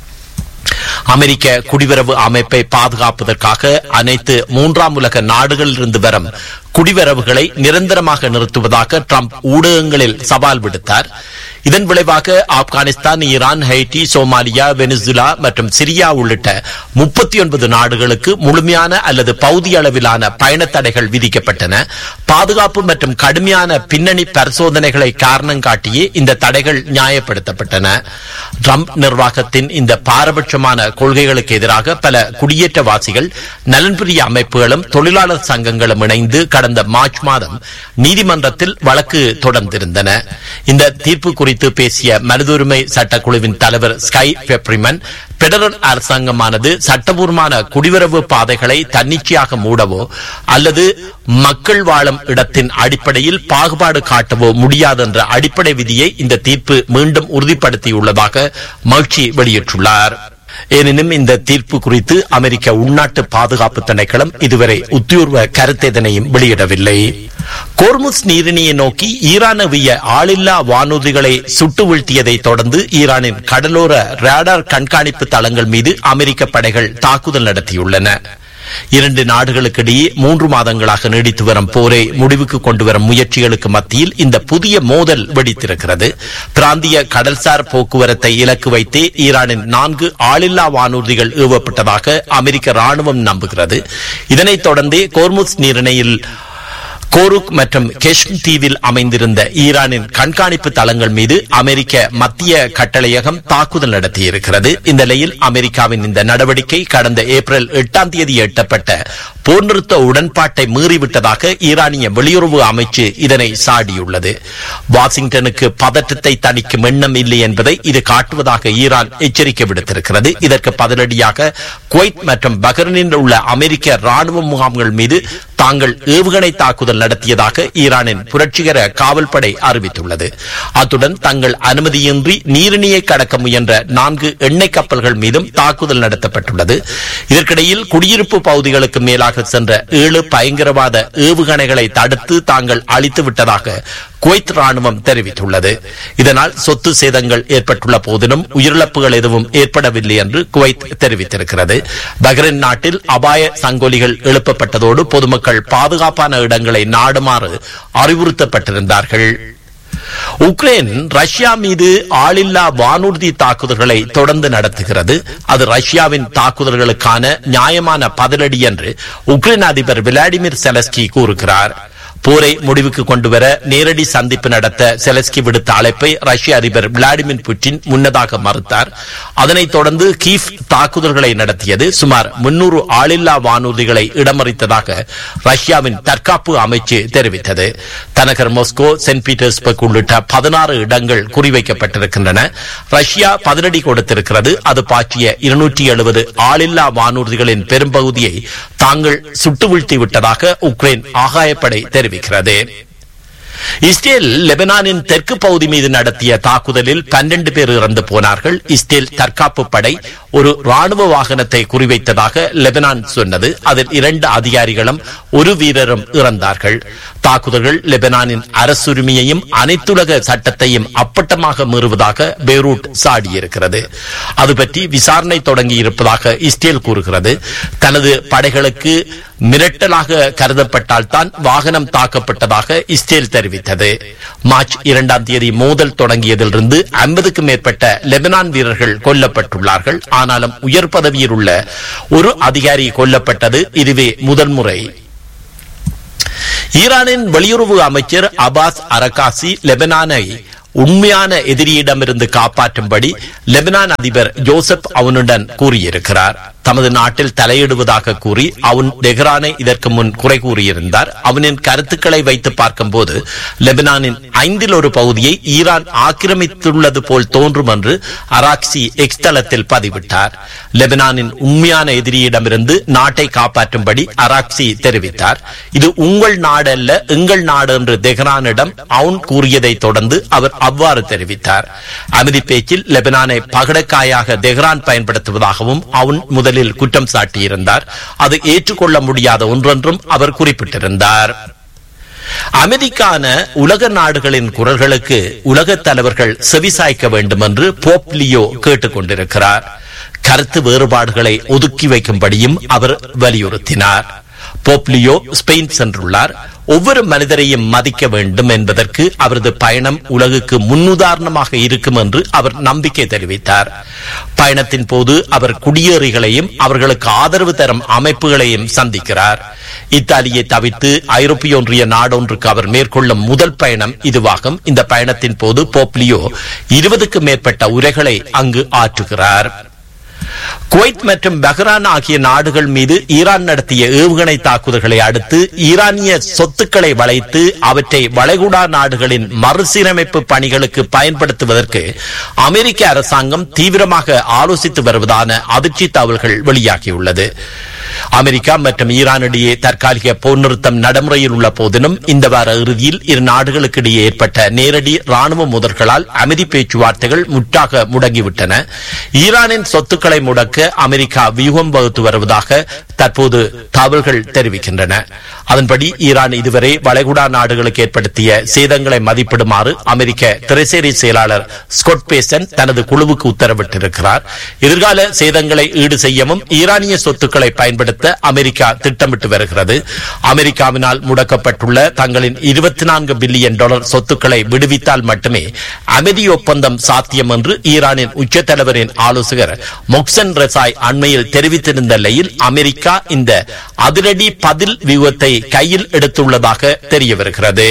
[SPEAKER 3] அமெரிக்க குடிவரவு அமைப்பை பாதுகாப்பதற்காக அனைத்து மூன்றாம் உலக நாடுகளிலிருந்து வரும் குடிவரவுகளை நிரந்தரமாக நிறுத்துவதாக ட்ரம்ப் ஊடகங்களில் சவால் விடுத்தார் இதன் விளைவாக Afghanistan Iran Haiti Somalia Venezuela மற்றும் சிரியா உள்ளிட்ட முப்பத்தி ஒன்பது நாடுகளுக்கு முழுமையான அல்லது பகுதி அளவிலான பயண தடைகள் விதிக்கப்பட்டன பாதுகாப்பு மற்றும் கடுமையான பின்னணி பரிசோதனைகளை காரணம் காட்டியே இந்த தடைகள் நியாயப்படுத்தப்பட்டன ட்ரம்ப் நிர்வாகத்தின் இந்த பாரபட்சமான கொள்கைகளுக்கு எதிராக பல குடியேற்றவாசிகள் நலன்புரிய அமைப்புகளும் தொழிலாளர் சங்கங்களும் இணைந்து கடந்த மார்ச் மாதம் நீதிமன்றத்தில் வழக்கு தொடர்ந்திருந்தன இந்த தீர்ப்பு குறித்து பேசிய மனிதுரிமை சட்டக்குழுவின் தலைவர் ஸ்கை பெப்ரிமன் பெடரல் அரசாங்கமானது சட்டபூர்வமான குடிவரவு பாதைகளை தன்னிச்சையாக மூடவோ அல்லது மக்கள் வாழும் இடத்தின் அடிப்படையில் பாகுபாடு காட்டவோ முடியாது என்ற அடிப்படை விதியை இந்த தீர்ப்பு மீண்டும் உறுதிப்படுத்தியுள்ளதாக மகிழ்ச்சி வெளியிட்டுள்ளார் எனினும் இந்த தீர்ப்பு குறித்து அமெரிக்க உள்நாட்டு பாதுகாப்பு திணைக்களம் இதுவரை உத்தியோர்வ கருத்தெதனையும் வெளியிடவில்லை கோர்முஸ் நீரிணியை நோக்கி ஈரானவிய ஆளில்லா வானூர்திகளை சுட்டு வீழ்த்தியதை தொடர்ந்து ஈரானின் கடலோர ரேடார் கண்காணிப்பு தளங்கள் மீது அமெரிக்க படைகள் தாக்குதல் நடத்தியுள்ளன இரண்டு நாடுகளுக்கிடையே மூன்று மாதங்களாக நீடித்து வரும் போரை முடிவுக்கு கொண்டு வரும் முயற்சிகளுக்கு மத்தியில் இந்த புதிய மோதல் வெடித்திருக்கிறது பிராந்திய கடல்சார் போக்குவரத்தை இலக்கு வைத்தே ஈரானின் நான்கு ஆளில்லா வானூர்திகள் ஏவப்பட்டதாக அமெரிக்க ராணுவம் நம்புகிறது இதனைத் தொடர்ந்தே கோர்முஸ் நீரிணையில் கோருக் மற்றும் கெஷ்ம் தீவில் அமைந்திருந்த ஈரானின் கண்காணிப்பு தளங்கள் மீது அமெரிக்க மத்திய கட்டளையகம் தாக்குதல் நடத்தியிருக்கிறது இந்த நிலையில் அமெரிக்காவின் இந்த நடவடிக்கை கடந்த ஏப்ரல் எட்டாம் தேதி எட்டப்பட்ட போர் நிறுத்த உடன்பாட்டை மீறிவிட்டதாக ஈரானிய வெளியுறவு அமைச்சு இதனை சாடியுள்ளது வாஷிங்டனுக்கு பதற்றத்தை தணிக்கும் எண்ணம் இல்லை என்பதை இது காட்டுவதாக ஈரான் எச்சரிக்கை விடுத்திருக்கிறது இதற்கு பதிலடியாக குவைத் மற்றும் பஹ்ரைனில் உள்ள அமெரிக்க ராணுவ முகாம்கள் மீது தாங்கள் ஏவுகணை தாக்குதல் நடத்தியதாக ஈரானின் புரட்சிகர காவல்படை அறிவித்துள்ளது அத்துடன் தங்கள் அனுமதியின்றி நீரிணியை கடக்க முயன்ற நான்கு எண்ணெய் கப்பல்கள் மீதும் தாக்குதல் நடத்தப்பட்டுள்ளது இதற்கிடையில் குடியிருப்பு பகுதிகளுக்கு மேலாக சென்ற ஏழு பயங்கரவாத ஏவுகணைகளை தடுத்து தாங்கள் அழித்து விட்டதாக குவைத் ராணுவம் தெரிவித்துள்ளது இதனால் சொத்து சேதங்கள் ஏற்பட்டுள்ள போதிலும் உயிரிழப்புகள் எதுவும் ஏற்படவில்லை என்று குவைத் தெரிவித்திருக்கிறது பஹ்ரைன் நாட்டில் அபாய சங்கொலிகள் எழுப்பப்பட்டதோடு பொதுமக்கள் பாதுகாப்பான இடங்களை நாடுமாறு அறிவுறுத்தப்பட்டிருந்தார்கள் உக்ரைன் ரஷ்யா மீது ஆளில்லா வானூர்தி தாக்குதல்களை தொடர்ந்து நடத்துகிறது அது ரஷ்யாவின் தாக்குதல்களுக்கான நியாயமான பதிலடி என்று உக்ரைன் அதிபர் விளாடிமிர் செலஸ்கி கூறுகிறார் போரை முடிவுக்கு கொண்டுவர நேரடி சந்திப்பு நடத்த செலஸ்கி விடுத்த அழைப்பை ரஷ்ய அதிபர் விளாடிமிர் புட்டின் முன்னதாக மறுத்தார் அதனைத் தொடர்ந்து கீஃப் தாக்குதல்களை நடத்தியது சுமார் முன்னூறு ஆளில்லா வானூர்திகளை இடமறித்ததாக ரஷ்யாவின் தற்காப்பு அமைச்சு தெரிவித்தது தலைநகர் மாஸ்கோ சென்ட் பீட்டர்ஸ்பர்க் உள்ளிட்ட பதினாறு இடங்கள் குறிவைக்கப்பட்டிருக்கின்றன ரஷ்யா பதிலடி கொடுத்திருக்கிறது அது பாய்ச்சிய இருநூற்றி எழுபது ஆளில்லா வானூர்திகளின் பெரும்பகுதியை தாங்கள் சுட்டு வீழ்த்தி விட்டதாக உக்ரைன் ஆகாயப்படை தெரிவிக்கிறது இஸ்ரேல் லெபனானின் தெற்கு பகுதி மீது நடத்திய தாக்குதலில் பன்னெண்டு பேர் இறந்து போனார்கள் இஸ்ரேல் தற்காப்பு படை ஒரு ராணுவ வாகனத்தை குறிவைத்ததாக லெபனான் சொன்னது அதில் இரண்டு அதிகாரிகளும் ஒரு வீரரும் இறந்தார்கள் தாக்குதல்கள் லெபனானின் அரசுரிமையையும் அனைத்துலக சட்டத்தையும் அப்பட்டமாக மீறுவதாக பெய்ரூட் சாடியிருக்கிறது அது பற்றி விசாரணை தொடங்கி இருப்பதாக இஸ்ரேல் கூறுகிறது தனது படைகளுக்கு மிரட்டலாக கருதப்பட்டால் தான் வாகனம் தாக்கப்பட்டதாக இஸ்ரேல் தெரிவித்தது மார்ச் இரண்டாம் தேதி மோதல் தொடங்கியதிலிருந்து ஐம்பதுக்கும் மேற்பட்ட லெபனான் வீரர்கள் கொல்லப்பட்டுள்ளார்கள் ஆனாலும் உயர் பதவியில் உள்ள ஒரு அதிகாரி கொல்லப்பட்டது இதுவே முதல் முறை ஈரானின் வெளியுறவு அமைச்சர் அபாஸ் அரகாசி லெபனானை உண்மையான எதிரியிடமிருந்து காப்பாற்றும்படி லெபனான் அதிபர் ஜோசப் அவனுடன் கூறியிருக்கிறார் தமது நாட்டில் தலையிடுவதாக கூறி அவன் டெஹ்ரானை இதற்கு முன் குறை கூறியிருந்தார் அவனின் கருத்துக்களை வைத்து பார்க்கும்போது லெபனானின் ஐந்தில் ஒரு பகுதியை ஈரான் ஆக்கிரமித்துள்ளது போல் தோன்றும் என்று அராக்சி எக்ஸ் தளத்தில் பதிவிட்டார் லெபனானின் உண்மையான எதிரியிடமிருந்து நாட்டை காப்பாற்றும்படி அராக்சி தெரிவித்தார் இது உங்கள் நாடு அல்ல எங்கள் நாடு என்று தெஹ்ரானிடம் அவுன் கூறியதை தொடர்ந்து அவர் அவ்வாறு தெரிவித்தார் அமைதி பேச்சில் லெபனானை பகடக்காயாக தெஹ்ரான் பயன்படுத்துவதாகவும் அவன் முதலில் குற்றம் சாட்டியிருந்தார் அது ஏற்றுக்கொள்ள முடியாத ஒன்றென்றும் அவர் குறிப்பிட்டிருந்தார் அமைதிக்கான உலக நாடுகளின் குரல்களுக்கு உலக தலைவர்கள் செவிசாய்க்க வேண்டும் என்று போப் லியோ கேட்டுக் கொண்டிருக்கிறார் கருத்து வேறுபாடுகளை ஒதுக்கி வைக்கும்படியும் அவர் வலியுறுத்தினார் போப்லியோ ஸ்பெயின் சென்றுள்ளார் ஒவ்வொரு மனிதரையும் மதிக்க வேண்டும் என்பதற்கு அவரது பயணம் உலகுக்கு முன்னுதாரணமாக இருக்கும் என்று அவர் நம்பிக்கை தெரிவித்தார் பயணத்தின் போது அவர் குடியேறிகளையும் அவர்களுக்கு ஆதரவு தரும் அமைப்புகளையும் சந்திக்கிறார் இத்தாலியை தவிர்த்து ஐரோப்பிய ஒன்றிய நாடொன்றுக்கு அவர் மேற்கொள்ளும் முதல் பயணம் இதுவாகும் இந்த பயணத்தின் போது போப்லியோ இருபதுக்கும் மேற்பட்ட உரைகளை அங்கு ஆற்றுகிறார் குவைத் மற்றும் பஹ்ரான் ஆகிய நாடுகள் மீது ஈரான் நடத்திய ஏவுகணை தாக்குதல்களை அடுத்து ஈரானிய சொத்துக்களை வளைத்து அவற்றை வளைகுடா நாடுகளின் மறுசீரமைப்பு பணிகளுக்கு பயன்படுத்துவதற்கு அமெரிக்க அரசாங்கம் தீவிரமாக ஆலோசித்து வருவதான அதிர்ச்சி தகவல்கள் வெளியாகியுள்ளது அமெரிக்கா மற்றும் ஈரானிடையே தற்காலிக போர் நிறுத்தம் நடைமுறையில் உள்ள போதிலும் இந்த வார இறுதியில் இரு நாடுகளுக்கு இடையே ஏற்பட்ட நேரடி ராணுவ மோதல்களால் அமைதி பேச்சுவார்த்தைகள் முற்றாக முடங்கிவிட்டன ஈரானின் சொத்துக்களை முடக்க அமெரிக்கா வியூகம் வகுத்து வருவதாக தற்போது தகவல்கள் தெரிவிக்கின்றன அதன்படி ஈரான் இதுவரை வளைகுடா நாடுகளுக்கு ஏற்படுத்திய சேதங்களை மதிப்பிடுமாறு அமெரிக்க திரைசேரி செயலாளர் ஸ்கொட் பேசன் தனது குழுவுக்கு உத்தரவிட்டிருக்கிறார் எதிர்கால சேதங்களை ஈடு செய்யவும் ஈரானிய சொத்துக்களை பயன்படுத்த அமெரிக்கா திட்டமிட்டு வருகிறது அமெரிக்காவினால் முடக்கப்பட்டுள்ள தங்களின் இருபத்தி நான்கு பில்லியன் டாலர் சொத்துக்களை விடுவித்தால் மட்டுமே அமைதி ஒப்பந்தம் சாத்தியம் என்று ஈரானின் உச்சத்தலைவரின் ஆலோசகர் மொக்சன் ரெசாய் அண்மையில் தெரிவித்திருந்த நிலையில் அமெரிக்கா இந்த அதிரடி பதில் வியூகத்தை கையில் எடுத்துள்ளதாக தெரிய வருகிறது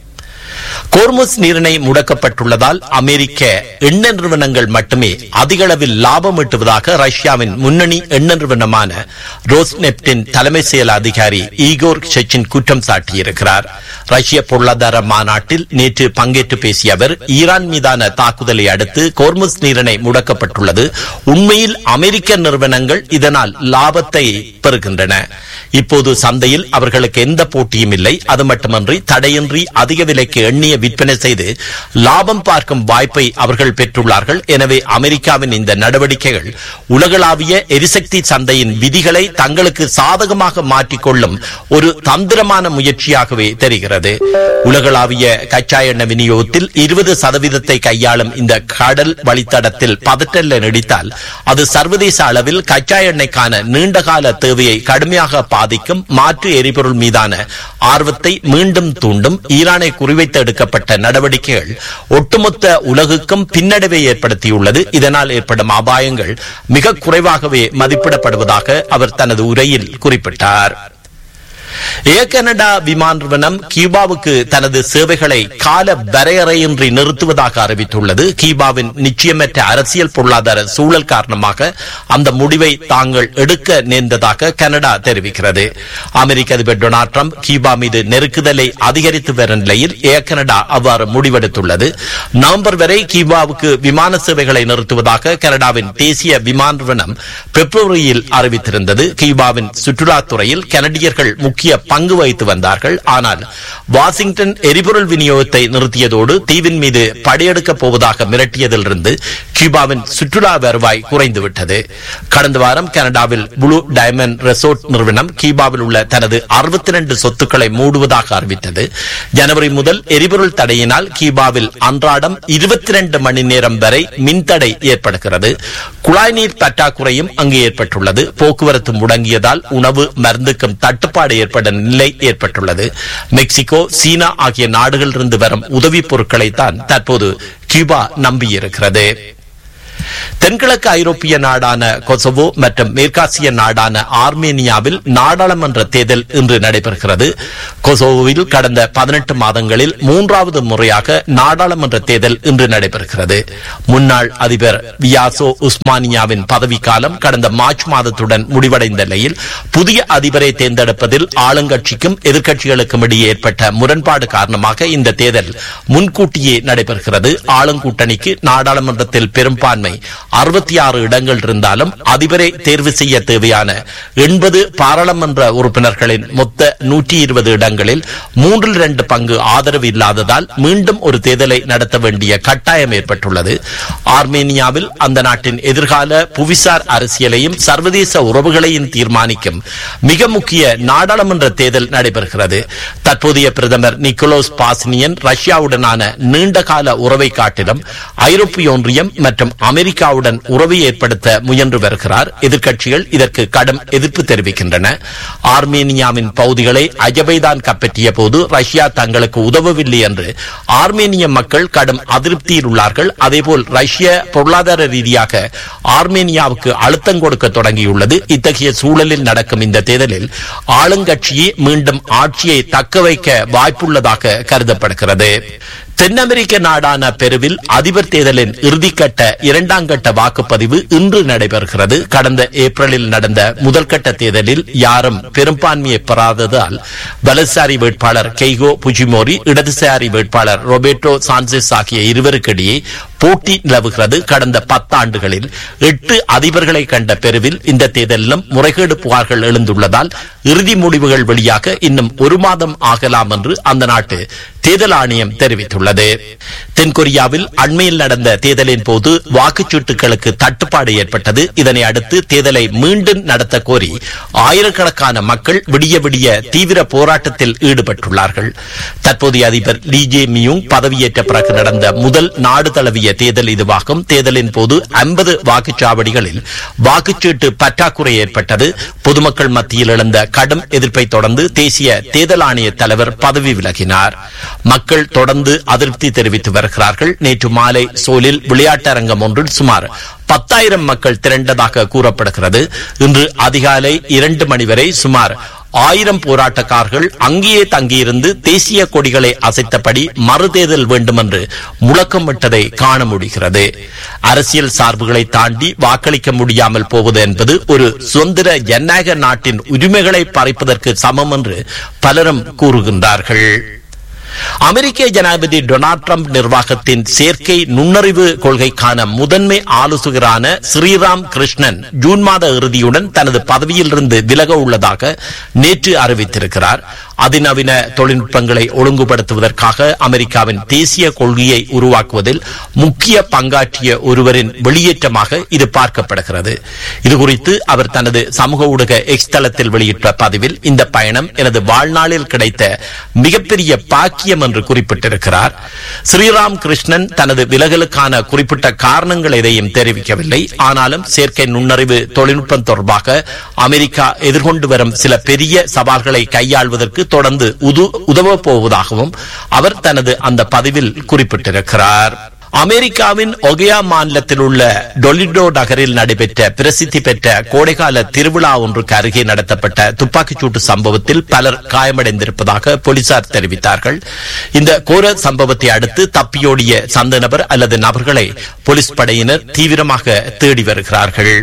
[SPEAKER 3] கோர்முஸ் நீரிணை முடக்கப்பட்டுள்ளதால் அமெரிக்க எண்ணெய் நிறுவனங்கள் மட்டுமே அதிக அளவில் லாபம் ஈட்டுவதாக ரஷ்யாவின் முன்னணி எண்ணெய் நிறுவனமான ரோஸ்நெப்டின் தலைமை செயல் அதிகாரி ஈகோர் ஷெச்சின் குற்றம் சாட்டியிருக்கிறார் ரஷ்ய பொருளாதார மாநாட்டில் நேற்று பங்கேற்று பேசிய அவர் ஈரான் மீதான தாக்குதலை அடுத்து கோர்முஸ் நீரிணை முடக்கப்பட்டுள்ளது உண்மையில் அமெரிக்க நிறுவனங்கள் இதனால் லாபத்தை பெறுகின்றன இப்போது சந்தையில் அவர்களுக்கு எந்த போட்டியும் இல்லை அது மட்டுமன்றி தடையின்றி அதிக விலைக்கு எண்ணிய விற்பனை செய்து லாபம் பார்க்கும் வாய்ப்பை அவர்கள் பெற்றுள்ளார்கள் எனவே அமெரிக்காவின் இந்த நடவடிக்கைகள் உலகளாவிய எரிசக்தி சந்தையின் விதிகளை தங்களுக்கு சாதகமாக மாற்றிக்கொள்ளும் ஒரு தந்திரமான முயற்சியாகவே தெரிகிறது உலகளாவிய கச்சா எண்ணெய் விநியோகத்தில் இருபது சதவீதத்தை கையாளும் இந்த கடல் வழித்தடத்தில் பதற்றல நீடித்தால் அது சர்வதேச அளவில் கச்சா எண்ணெய்க்கான நீண்டகால தேவையை கடுமையாக பாதிக்கும் மாற்று எரிபொருள் மீதான ஆர்வத்தை மீண்டும் தூண்டும் ஈரானை குறிவைத்து எடுக்கப்பட்ட நடவடிக்கைகள் ஒட்டுமொத்த உலகுக்கும் பின்னடைவை ஏற்படுத்தியுள்ளது இதனால் ஏற்படும் அபாயங்கள் மிக குறைவாகவே மதிப்பிடப்படுவதாக அவர் தனது உரையில் குறிப்பிட்டார் ஏர் கனடா விமான நிறுவனம் கியூபாவுக்கு தனது சேவைகளை கால வரையறையின்றி நிறுத்துவதாக அறிவித்துள்ளது கியூபாவின் நிச்சயமற்ற அரசியல் பொருளாதார சூழல் காரணமாக அந்த முடிவை தாங்கள் எடுக்க நேர்ந்ததாக கனடா தெரிவிக்கிறது அமெரிக்க அதிபர் டொனால்ட் ட்ரம்ப் கியூபா மீது நெருக்குதலை அதிகரித்து வரும் நிலையில் ஏர் கனடா அவ்வாறு முடிவெடுத்துள்ளது நவம்பர் வரை கியூபாவுக்கு விமான சேவைகளை நிறுத்துவதாக கனடாவின் தேசிய விமான நிறுவனம் பிப்ரவரியில் அறிவித்திருந்தது கியூபாவின் சுற்றுலாத்துறையில் கனடியர்கள் முக்கிய முக்கிய பங்கு வகித்து வந்தார்கள் ஆனால் வாஷிங்டன் எரிபொருள் விநியோகத்தை நிறுத்தியதோடு தீவின் மீது படையெடுக்கப் போவதாக மிரட்டியதிலிருந்து கியூபாவின் சுற்றுலா வருவாய் குறைந்துவிட்டது கடந்த வாரம் கனடாவில் ப்ளூ டைமண்ட் ரெசோர்ட் நிறுவனம் கியூபாவில் உள்ள தனது அறுபத்தி ரெண்டு சொத்துக்களை மூடுவதாக அறிவித்தது ஜனவரி முதல் எரிபொருள் தடையினால் கியூபாவில் அன்றாடம் இருபத்தி ரெண்டு மணி நேரம் வரை மின்தடை ஏற்படுகிறது குழாய் நீர் பற்றாக்குறையும் அங்கு ஏற்பட்டுள்ளது போக்குவரத்து முடங்கியதால் உணவு மருந்துக்கும் தட்டுப்பாடு ஏற்பட நிலை ஏற்பட்டுள்ளது மெக்சிகோ சீனா ஆகிய நாடுகளிலிருந்து வரும் உதவிப் பொருட்களை தான் தற்போது கியூபா நம்பியிருக்கிறது தென்கிழக்கு ஐரோப்பிய நாடான கொசவோ மற்றும் மேற்காசிய நாடான ஆர்மேனியாவில் நாடாளுமன்ற தேர்தல் இன்று நடைபெறுகிறது கொசோவோவில் கடந்த பதினெட்டு மாதங்களில் மூன்றாவது முறையாக நாடாளுமன்ற தேர்தல் இன்று நடைபெறுகிறது முன்னாள் அதிபர் வியாசோ உஸ்மானியாவின் பதவிக்காலம் கடந்த மார்ச் மாதத்துடன் முடிவடைந்த நிலையில் புதிய அதிபரை தேர்ந்தெடுப்பதில் ஆளுங்கட்சிக்கும் எதிர்க்கட்சிகளுக்கும் இடையே ஏற்பட்ட முரண்பாடு காரணமாக இந்த தேர்தல் முன்கூட்டியே நடைபெறுகிறது ஆளுங்கூட்டணிக்கு நாடாளுமன்றத்தில் பெரும்பான்மை அறுபத்தி ஆறு இடங்கள் இருந்தாலும் அதிபரை தேர்வு செய்ய தேவையான எண்பது பாராளுமன்ற உறுப்பினர்களின் மொத்த நூற்றி இருபது இடங்களில் மூன்றில் இரண்டு பங்கு ஆதரவு இல்லாததால் மீண்டும் ஒரு தேர்தலை நடத்த வேண்டிய கட்டாயம் ஏற்பட்டுள்ளது ஆர்மேனியாவில் அந்த நாட்டின் எதிர்கால புவிசார் அரசியலையும் சர்வதேச உறவுகளையும் தீர்மானிக்கும் மிக முக்கிய நாடாளுமன்ற தேர்தல் நடைபெறுகிறது தற்போதைய பிரதமர் நிக்கோலோஸ் பாஸ்னியன் ரஷ்யாவுடனான நீண்டகால உறவை காட்டிலும் ஐரோப்பிய ஒன்றியம் மற்றும் அமெரிக்காவுடன் உறவை ஏற்படுத்த முயன்று வருகிறார் எதிர்க்கட்சிகள் இதற்கு கடும் எதிர்ப்பு தெரிவிக்கின்றன ஆர்மேனியாவின் பகுதிகளை அஜபைதான் கைப்பற்றிய போது ரஷ்யா தங்களுக்கு உதவவில்லை என்று ஆர்மேனிய மக்கள் கடும் அதிருப்தியில் உள்ளார்கள் அதேபோல் ரஷ்ய பொருளாதார ரீதியாக ஆர்மேனியாவுக்கு அழுத்தம் கொடுக்க தொடங்கியுள்ளது இத்தகைய சூழலில் நடக்கும் இந்த தேர்தலில் ஆளுங்கட்சியே மீண்டும் ஆட்சியை தக்க வைக்க வாய்ப்புள்ளதாக கருதப்படுகிறது தென் அமெரிக்க நாடான பெருவில் அதிபர் தேர்தலின் இறுதிக்கட்ட இரண்டாம் கட்ட வாக்குப்பதிவு இன்று நடைபெறுகிறது கடந்த ஏப்ரலில் நடந்த முதல்கட்ட தேர்தலில் யாரும் பெரும்பான்மையை பெறாததால் வலதுசாரி வேட்பாளர் கெய்கோ புஜிமோரி இடதுசாரி வேட்பாளர் ரொபேட்டோ சான்செஸ் ஆகிய இருவருக்கிடையே போட்டி நிலவுகிறது கடந்த பத்தாண்டுகளில் எட்டு அதிபர்களை கண்ட பெருவில் இந்த தேர்தலிலும் முறைகேடு புகார்கள் எழுந்துள்ளதால் இறுதி முடிவுகள் வெளியாக இன்னும் ஒரு மாதம் ஆகலாம் என்று அந்த நாட்டு தேர்தல் ஆணையம் தெரிவித்துள்ளது தென்கொரியாவில் அண்மையில் நடந்த தேர்தலின் போது வாக்குச்சீட்டுகளுக்கு தட்டுப்பாடு ஏற்பட்டது இதனை அடுத்து தேர்தலை மீண்டும் நடத்த கோரி ஆயிரக்கணக்கான மக்கள் விடிய விடிய தீவிர போராட்டத்தில் ஈடுபட்டுள்ளார்கள் தற்போதைய அதிபர் லீ ஜே மியூங் பதவியேற்ற பிறகு நடந்த முதல் நாடு தழுவிய தேர்தல் இதுவாகும் தேர்தலின் போது ஐம்பது வாக்குச்சாவடிகளில் வாக்குச்சீட்டு பற்றாக்குறை ஏற்பட்டது பொதுமக்கள் மத்தியில் எழுந்த கடும் எதிர்ப்பை தொடர்ந்து தேசிய தேர்தல் ஆணைய தலைவர் பதவி விலகினார் மக்கள் தொடர்ந்து அதிருப்தி தெரிவித்து வருகிறார்கள் நேற்று மாலை சோலில் விளையாட்டரங்கம் ஒன்றில் சுமார் பத்தாயிரம் மக்கள் திரண்டதாக கூறப்படுகிறது இன்று அதிகாலை இரண்டு மணி வரை சுமார் ஆயிரம் போராட்டக்காரர்கள் அங்கேயே தங்கியிருந்து தேசிய கொடிகளை அசைத்தபடி மறுதேர்தல் வேண்டும் என்று முழக்கமிட்டதை காண முடிகிறது அரசியல் சார்புகளை தாண்டி வாக்களிக்க முடியாமல் போவது என்பது ஒரு சுதந்திர ஜனநாயக நாட்டின் உரிமைகளை பறிப்பதற்கு சமம் என்று பலரும் கூறுகின்றார்கள் அமெரிக்க ஜனாதிபதி டொனால்ட் ட்ரம்ப் நிர்வாகத்தின் செயற்கை நுண்ணறிவு கொள்கைக்கான முதன்மை ஆலோசகரான ஸ்ரீராம் கிருஷ்ணன் ஜூன் மாத இறுதியுடன் தனது பதவியிலிருந்து விலக உள்ளதாக நேற்று அறிவித்திருக்கிறார் அதிநவீன தொழில்நுட்பங்களை ஒழுங்குபடுத்துவதற்காக அமெரிக்காவின் தேசிய கொள்கையை உருவாக்குவதில் முக்கிய பங்காற்றிய ஒருவரின் வெளியேற்றமாக இது பார்க்கப்படுகிறது இதுகுறித்து அவர் தனது சமூக ஊடக எக்ஸ் தளத்தில் வெளியிட்ட பதிவில் இந்த பயணம் எனது வாழ்நாளில் கிடைத்த மிகப்பெரிய பாக்கியம் என்று குறிப்பிட்டிருக்கிறார் ஸ்ரீராம் கிருஷ்ணன் தனது விலகலுக்கான குறிப்பிட்ட காரணங்கள் எதையும் தெரிவிக்கவில்லை ஆனாலும் செயற்கை நுண்ணறிவு தொழில்நுட்பம் தொடர்பாக அமெரிக்கா எதிர்கொண்டு வரும் சில பெரிய சவால்களை கையாள்வதற்கு தொடர்ந்து உது- உதவப் போவதாகவும் அவர் தனது அந்த பதிவில் குறிப்பிட்டிருக்கிறார் அமெரிக்காவின் ஒகையா மாநிலத்தில் உள்ள டொலிடோ நகரில் நடைபெற்ற பிரசித்தி பெற்ற கோடைகால திருவிழா ஒன்றுக்கு அருகே நடத்தப்பட்ட துப்பாக்கிச்சூட்டு சம்பவத்தில் பலர் காயமடைந்திருப்பதாக போலீசார் தெரிவித்தார்கள் இந்த கோர சம்பவத்தை அடுத்து தப்பியோடிய சந்த நபர் அல்லது நபர்களை போலீஸ் படையினர் தீவிரமாக தேடி வருகிறார்கள்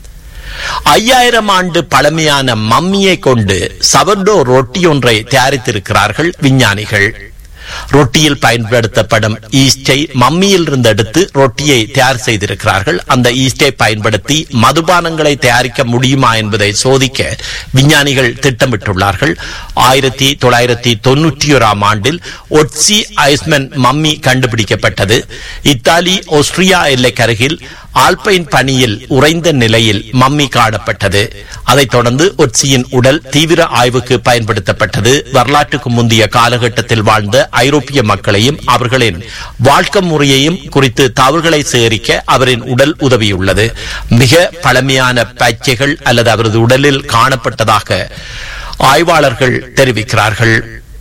[SPEAKER 3] ஐயாயிரம் ஆண்டு பழமையான மம்மியை கொண்டு சவர்டோ ரொட்டி ஒன்றை தயாரித்திருக்கிறார்கள் விஞ்ஞானிகள் ரொட்டியில் பயன்படுத்தப்படும் ஈஸ்டை மம்மியில் இருந்து எடுத்து ரொட்டியை தயார் செய்திருக்கிறார்கள் அந்த ஈஸ்டை பயன்படுத்தி மதுபானங்களை தயாரிக்க முடியுமா என்பதை சோதிக்க விஞ்ஞானிகள் திட்டமிட்டுள்ளார்கள் ஆயிரத்தி தொள்ளாயிரத்தி தொன்னூற்றி ஓராம் ஆண்டில் ஒட்சி ஐஸ்மன் மம்மி கண்டுபிடிக்கப்பட்டது இத்தாலி ஆஸ்திரியா எல்லைக்கருகில் ஆல்பைன் பனியில் உறைந்த நிலையில் மம்மி காணப்பட்டது அதைத் தொடர்ந்து ஒட்சியின் உடல் தீவிர ஆய்வுக்கு பயன்படுத்தப்பட்டது வரலாற்றுக்கு முந்தைய காலகட்டத்தில் வாழ்ந்த ஐரோப்பிய மக்களையும் அவர்களின் வாழ்க்கை முறையையும் குறித்து தவறுகளை சேகரிக்க அவரின் உடல் உதவியுள்ளது மிக பழமையான பச்சைகள் அல்லது அவரது உடலில் காணப்பட்டதாக ஆய்வாளர்கள் தெரிவிக்கிறார்கள்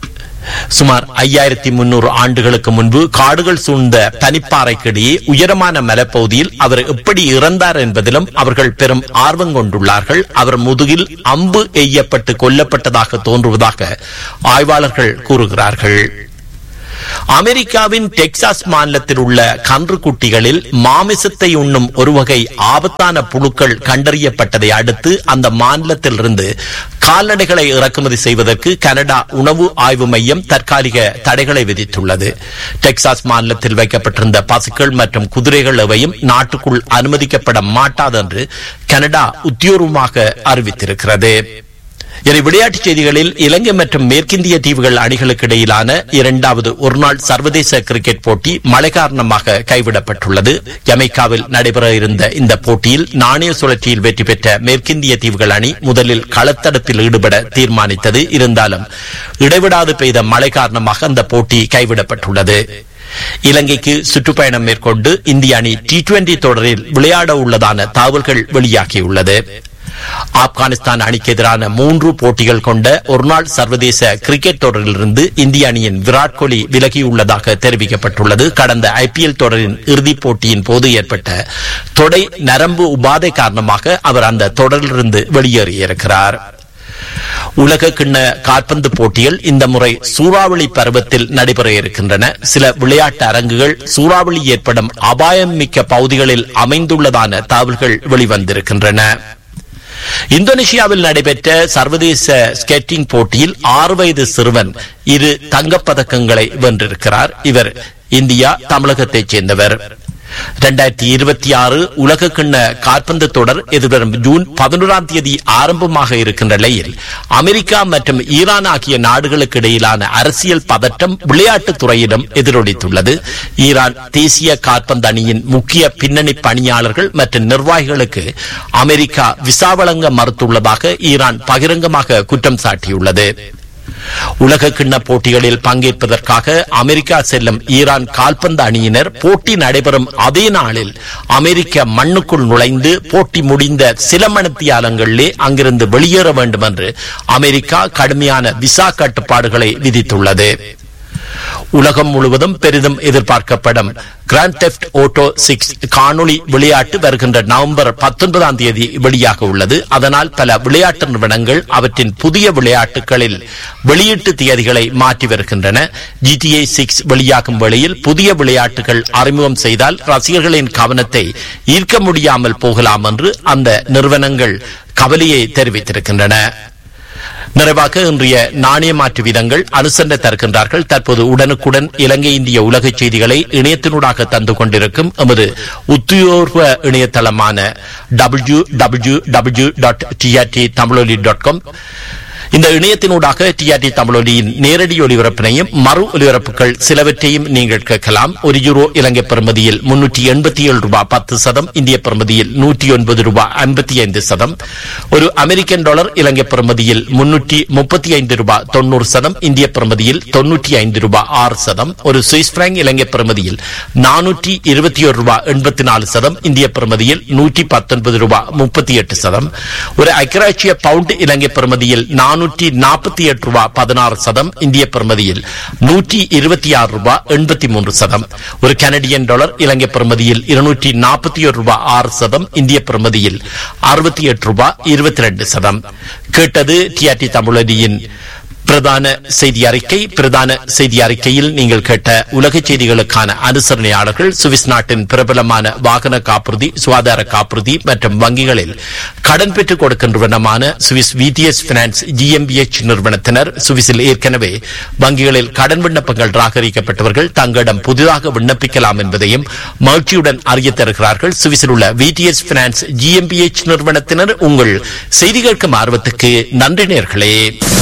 [SPEAKER 3] சுமார் ஐயாயிரத்தி முன்னூறு ஆண்டுகளுக்கு முன்பு காடுகள் சூழ்ந்த பனிப்பாறைக்கிடையே உயரமான மலைப்பகுதியில் அவர் எப்படி இறந்தார் என்பதிலும் அவர்கள் பெரும் ஆர்வம் கொண்டுள்ளார்கள் அவர் முதுகில் அம்பு எய்யப்பட்டு கொல்லப்பட்டதாக தோன்றுவதாக ஆய்வாளர்கள் கூறுகிறார்கள் அமெரிக்காவின் டெக்சாஸ் மாநிலத்தில் உள்ள கன்றுக்குட்டிகளில் மாமிசத்தை உண்ணும் ஒரு வகை ஆபத்தான புழுக்கள் கண்டறியப்பட்டதை அடுத்து அந்த மாநிலத்திலிருந்து கால்நடைகளை இறக்குமதி செய்வதற்கு கனடா உணவு ஆய்வு மையம் தற்காலிக தடைகளை விதித்துள்ளது டெக்சாஸ் மாநிலத்தில் வைக்கப்பட்டிருந்த பசுக்கள் மற்றும் குதிரைகள் எவையும் நாட்டுக்குள் அனுமதிக்கப்பட மாட்டாது என்று கனடா உத்தியோகமாக அறிவித்திருக்கிறது இனி விளையாட்டுச் செய்திகளில் இலங்கை மற்றும் மேற்கிந்திய தீவுகள் அணிகளுக்கு இடையிலான இரண்டாவது ஒருநாள் சர்வதேச கிரிக்கெட் போட்டி மழை காரணமாக கைவிடப்பட்டுள்ளது ஜமைக்காவில் நடைபெற இருந்த இந்த போட்டியில் நாணய சுழற்சியில் வெற்றி பெற்ற மேற்கிந்திய தீவுகள் அணி முதலில் களத்தடுப்பில் ஈடுபட தீர்மானித்தது இருந்தாலும் இடைவிடாது பெய்த மழை காரணமாக அந்த போட்டி கைவிடப்பட்டுள்ளது இலங்கைக்கு சுற்றுப்பயணம் மேற்கொண்டு இந்திய அணி டி டுவெண்டி தொடரில் விளையாட உள்ளதான தகவல்கள் வெளியாகியுள்ளது ஆப்கானிஸ்தான் அணிக்கு எதிரான மூன்று போட்டிகள் கொண்ட ஒருநாள் சர்வதேச கிரிக்கெட் தொடரிலிருந்து இந்திய அணியின் விராட் கோலி விலகியுள்ளதாக தெரிவிக்கப்பட்டுள்ளது கடந்த ஐபிஎல் தொடரின் இறுதிப் போட்டியின் போது ஏற்பட்ட தொடை நரம்பு உபாதை காரணமாக அவர் அந்த தொடரிலிருந்து வெளியேறியிருக்கிறார் உலக கிண்ண கால்பந்து போட்டிகள் இந்த முறை சூறாவளி பருவத்தில் நடைபெற இருக்கின்றன சில விளையாட்டு அரங்குகள் சூறாவளி ஏற்படும் அபாயம் மிக்க பகுதிகளில் அமைந்துள்ளதான தகவல்கள் வெளிவந்திருக்கின்றன இந்தோனேஷியாவில் நடைபெற்ற சர்வதேச ஸ்கேட்டிங் போட்டியில் ஆறு வயது சிறுவன் இரு தங்கப்பதக்கங்களை வென்றிருக்கிறார் இவர் இந்தியா தமிழகத்தைச் சேர்ந்தவர் இரண்டாயிரத்தி இருபத்தி ஆறு உலக கிண்ண காற்பந்து தொடர் எதிர்வரும் ஜூன் பதினோராம் தேதி ஆரம்பமாக இருக்கின்ற நிலையில் அமெரிக்கா மற்றும் ஈரான் ஆகிய நாடுகளுக்கு இடையிலான அரசியல் பதட்டம் விளையாட்டுத் துறையிடம் எதிரொலித்துள்ளது ஈரான் தேசிய காற்பந்து அணியின் முக்கிய பின்னணி பணியாளர்கள் மற்றும் நிர்வாகிகளுக்கு அமெரிக்கா விசா வழங்க மறுத்துள்ளதாக ஈரான் பகிரங்கமாக குற்றம் சாட்டியுள்ளது உலக கிண்ண போட்டிகளில் பங்கேற்பதற்காக அமெரிக்கா செல்லும் ஈரான் கால்பந்து அணியினர் போட்டி நடைபெறும் அதே நாளில் அமெரிக்க மண்ணுக்குள் நுழைந்து போட்டி முடிந்த சில மணித்தியாலங்களிலே அங்கிருந்து வெளியேற வேண்டும் என்று அமெரிக்கா கடுமையான விசா கட்டுப்பாடுகளை விதித்துள்ளது உலகம் முழுவதும் பெரிதும் எதிர்பார்க்கப்படும் கிராண்ட் தெஃப்ட் ஓட்டோ சிக்ஸ் காணொளி விளையாட்டு வருகின்ற நவம்பர் பத்தொன்பதாம் தேதி வெளியாக உள்ளது அதனால் பல விளையாட்டு நிறுவனங்கள் அவற்றின் புதிய விளையாட்டுகளில் வெளியீட்டு தேதிகளை மாற்றி வருகின்றன ஜிடிஏ சிக்ஸ் வெளியாகும் வேளையில் புதிய விளையாட்டுகள் அறிமுகம் செய்தால் ரசிகர்களின் கவனத்தை ஈர்க்க முடியாமல் போகலாம் என்று அந்த நிறுவனங்கள் கவலையை தெரிவித்திருக்கின்றன நிறைவாக இன்றைய நாணய மாற்று வீதங்கள் அனுசரணை தருகின்றார்கள் தற்போது உடனுக்குடன் இலங்கை இந்திய உலக செய்திகளை இணையத்தினூடாக தந்து கொண்டிருக்கும் எமது உத்தியோர்வ இணையதளமான W W W dot TRT Tamiloli dot com இந்த இணையத்தினூடாக டிஆர்டி தமிழொலியின் நேரடி ஒலிபரப்பினையும் மறு ஒலிபரப்புகள் சிலவற்றையும் நீங்கள் கேட்கலாம் ஒரு யூரோ இலங்கை பெறுமதியில் முன்னூற்றி எண்பத்தி ஏழு ரூபாய் பத்து சதம் இந்திய பெறுமதியில் நூற்றி ஒன்பது ரூபாய் ஐம்பத்தி ஐந்து சதம் ஒரு அமெரிக்கன் டாலர் இலங்கை பெறுமதியில் முன்னூற்றி முப்பத்தி ஐந்து ரூபாய் தொண்ணூறு சதம் இந்திய பெறுமதியில் தொன்னூற்றி ஐந்து ரூபாய் ஆறு சதம் ஒரு சுவிஸ் பிராங்க் இலங்கை பெறுமதியில் நானூற்றி இருபத்தி ஒரு ரூபாய் எண்பத்தி நாலு சதம் இந்திய பெறுமதியில் நூற்றி பத்தொன்பது ரூபாய் முப்பத்தி எட்டு சதம் ஒரு ஐக்கிராட்சிய பவுண்ட் இலங்கை பெறுமதியில் நானூற்றி நாற்பத்தி எட்டு ரூபாய் பதினாறு சதம் இந்திய பெறுமதியில் நூற்றி இருபத்தி ஆறு ரூபாய் எண்பத்தி மூன்று சதம் ஒரு கனடியன் டாலர் இலங்கை பெறுமதியில் இருநூற்றி நாற்பத்தி ஒரு ரூபாய் ஆறு சதம் இந்திய பெறுமதியில் அறுபத்தி எட்டு ரூபாய் இருபத்தி ரெண்டு சதம் கேட்டது டிஆர்டி தமிழடியின் பிரதான செய்தி அறிக்கை பிரதான செய்தி அறிக்கையில் நீங்கள் கேட்ட உலக செய்திகளுக்கான அனுசரணையாளர்கள் சுவிஸ் நாட்டின் பிரபலமான வாகன காப்புறுதி சுகாதார காப்புறுதி மற்றும் வங்கிகளில் கடன் பெற்றுக் கொடுக்கின்றவனமான சுவிஸ் விடிஎஸ் பினான்ஸ் ஜிஎம்பிஎச் நிறுவனத்தினர் சுவிஸில் ஏற்கனவே வங்கிகளில் கடன் விண்ணப்பங்கள் ராகரிக்கப்பட்டவர்கள் தங்களிடம் புதிதாக விண்ணப்பிக்கலாம் என்பதையும் மகிழ்ச்சியுடன் அறிய தருகிறார்கள் சுவிஸில் உள்ள விடிஎஸ் பினான்ஸ் ஜிஎம்பிஎச் நிறுவனத்தினர் உங்கள் செய்தி கேட்கும் ஆர்வத்துக்கு நன்றி நேர்களே